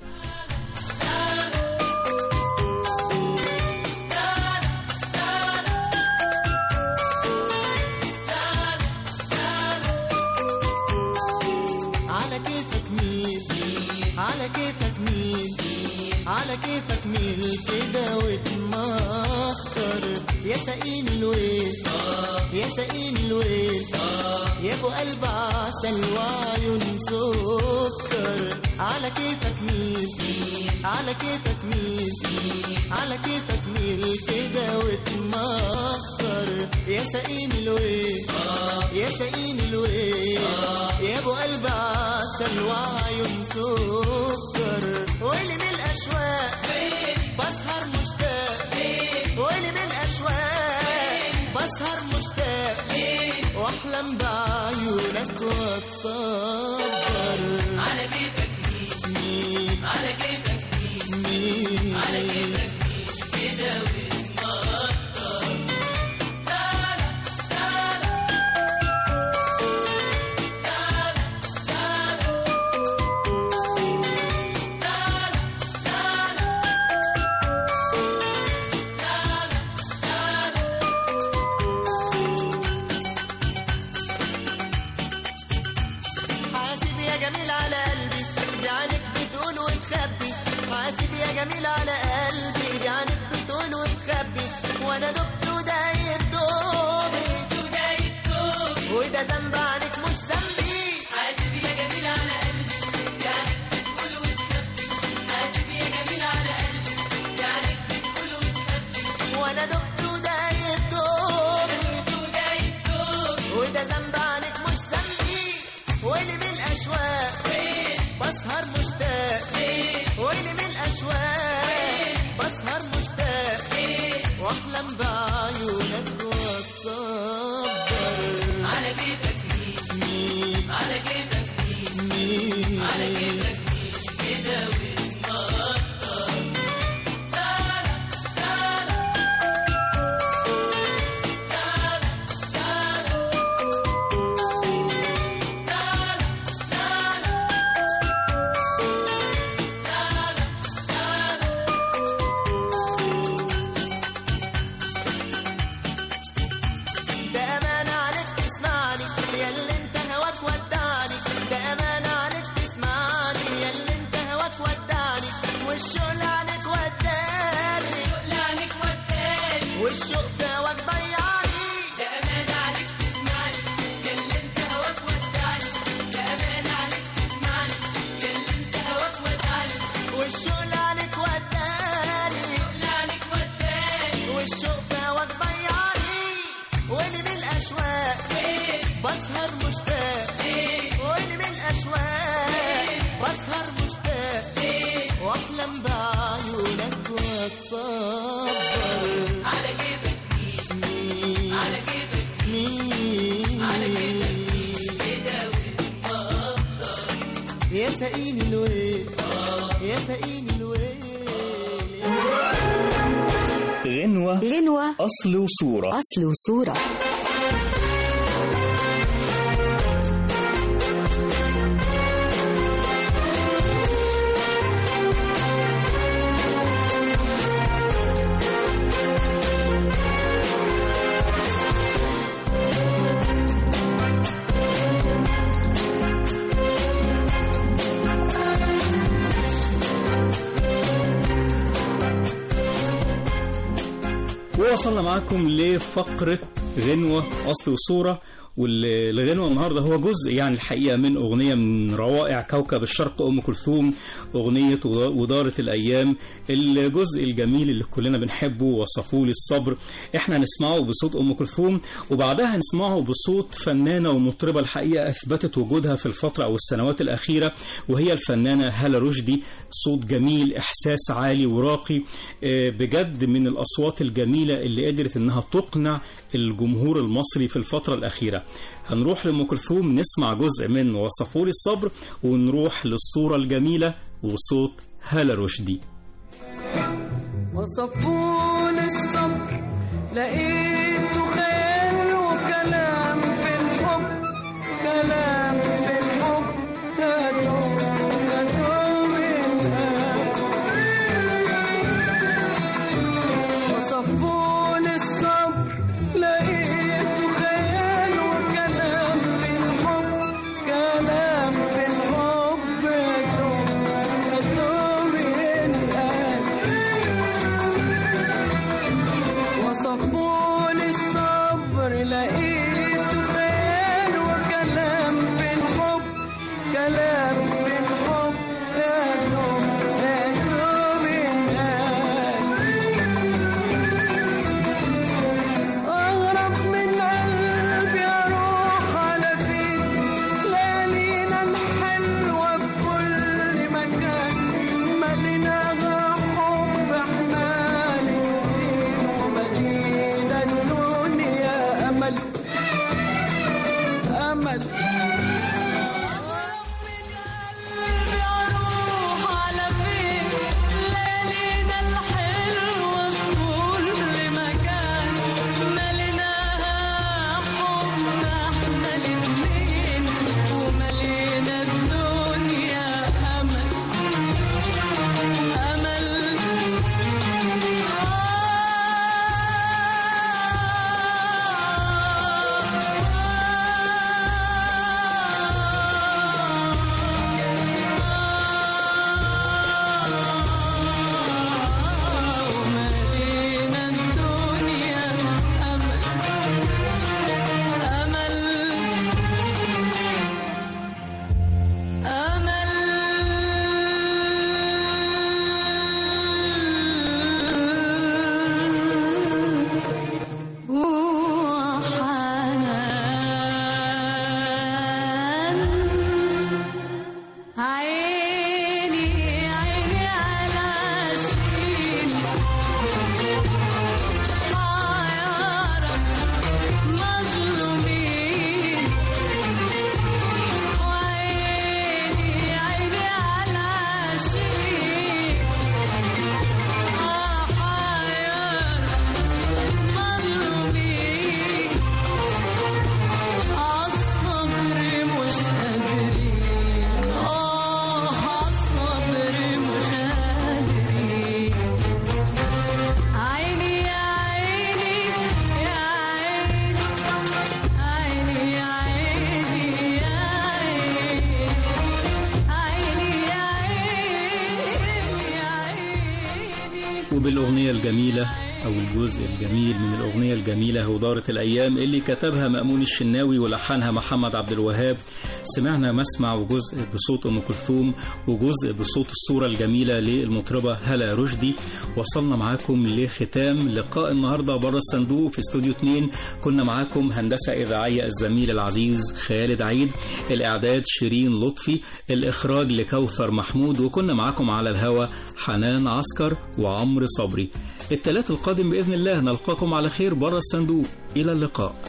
على كيفك مين على كيفك مين على كيفك مين كده وتمخر يا سقين الويل يا سقين الويل يا ابو قلب عسل وعيون سكر على كيفك مين على كيفك مين على كيفك مين كده وتمخر يا سقين الويل يا سقين الويل يا ابو قلب عسل وعيون سكر ويلي من الاشواق بسهر مشتاق ويلي من الاشواق بسهر مشتاق واحلم بعيونك واتصبر على كيفك مين على كيفك مين على كيفك كده حاسب يا جميل على قلبي دي عينك بتقول وتخبي حاسب يا جميل على قلبي دي عينك بتقول وتخبي وانا دبت ودايب دوبي وده ذنب عنك مش ذنبي حاسب يا جميل على قلبي دي عينك بتقول وتخبي حاسب يا جميل على قلبي دي عينك بتقول وتخبي وانا دبت ودايب دوبي وده ذنب عنك مش ذنبي ويلي من الاشواق بسهر مشتاق ويلي من الاشواق بسهر مشتاق واحلم بعيونك واتصبر على كيفك والشوق لعنك وداني والشوق لعنك وداني والشوق فواك ضيعني يا امان عليك تسمعني يا اللي انت هواك ودعني يا امان عليك تسمعني يا اللي انت هواك ودعني والشوق لعنك وداني والشوق لعنك وداني والشوق فواك ضيعني واللي من الاشواق بسهر مشتاق واللي من الاشواق بسهر مشتاق واحلم بعيونك واتصبر على جيبك مين على جيبك مين على جيبك كده وتقدر يا سقيني الويل يا سقيني الويل غنوة غنوة أصل وصورة أصل وصورة ووصلنا معاكم لفقرة غنوة أصل وصورة والغنوة النهاردة هو جزء يعني الحقيقة من أغنية من روائع كوكب الشرق أم كلثوم أغنية ودارة الأيام الجزء الجميل اللي كلنا بنحبه وصفوه للصبر احنا هنسمعه بصوت أم كلثوم وبعدها هنسمعه بصوت فنانة ومطربة الحقيقة أثبتت وجودها في الفترة أو السنوات الأخيرة وهي الفنانة هالة رشدي صوت جميل إحساس عالي وراقي آه، بجد من الأصوات الجميلة اللي قدرت إنها تقنع الجمهور المصري في الفترة الأخيرة هنروح لأم كلثوم نسمع جزء من وصفوا لي الصبر ونروح للصورة الجميلة وصوت هالة رشدي وصفون الصبر لقيته خيال وكلام في الحب كلام في الحب يدوم يدوم ينهار وصفون الصبر لقيته خيال وكلام في الحب كلام في الحب يدوم يدوم ينهار وصفون الصبر لقيت خيال وكلام في الحب كلام في الحب يا دوب يا دوب الناس وبالأغنية الجميلة أو الجزء الجميل من الأغنية الجميلة ودارة الأيام اللي كتبها مأمون الشناوي ولحنها محمد عبد الوهاب سمعنا مسمع وجزء بصوت أم كلثوم وجزء بصوت الصورة الجميلة للمطربة هلا رشدي وصلنا معاكم لختام لقاء النهاردة بره الصندوق في استوديو 2 كنا معاكم هندسة إذاعية الزميل العزيز خالد عيد الإعداد شيرين لطفي الإخراج لكوثر محمود وكنا معاكم على الهوا حنان عسكر وعمرو صبري الثلاث القادم بإذن الله نلقاكم على خير بره الصندوق إلى اللقاء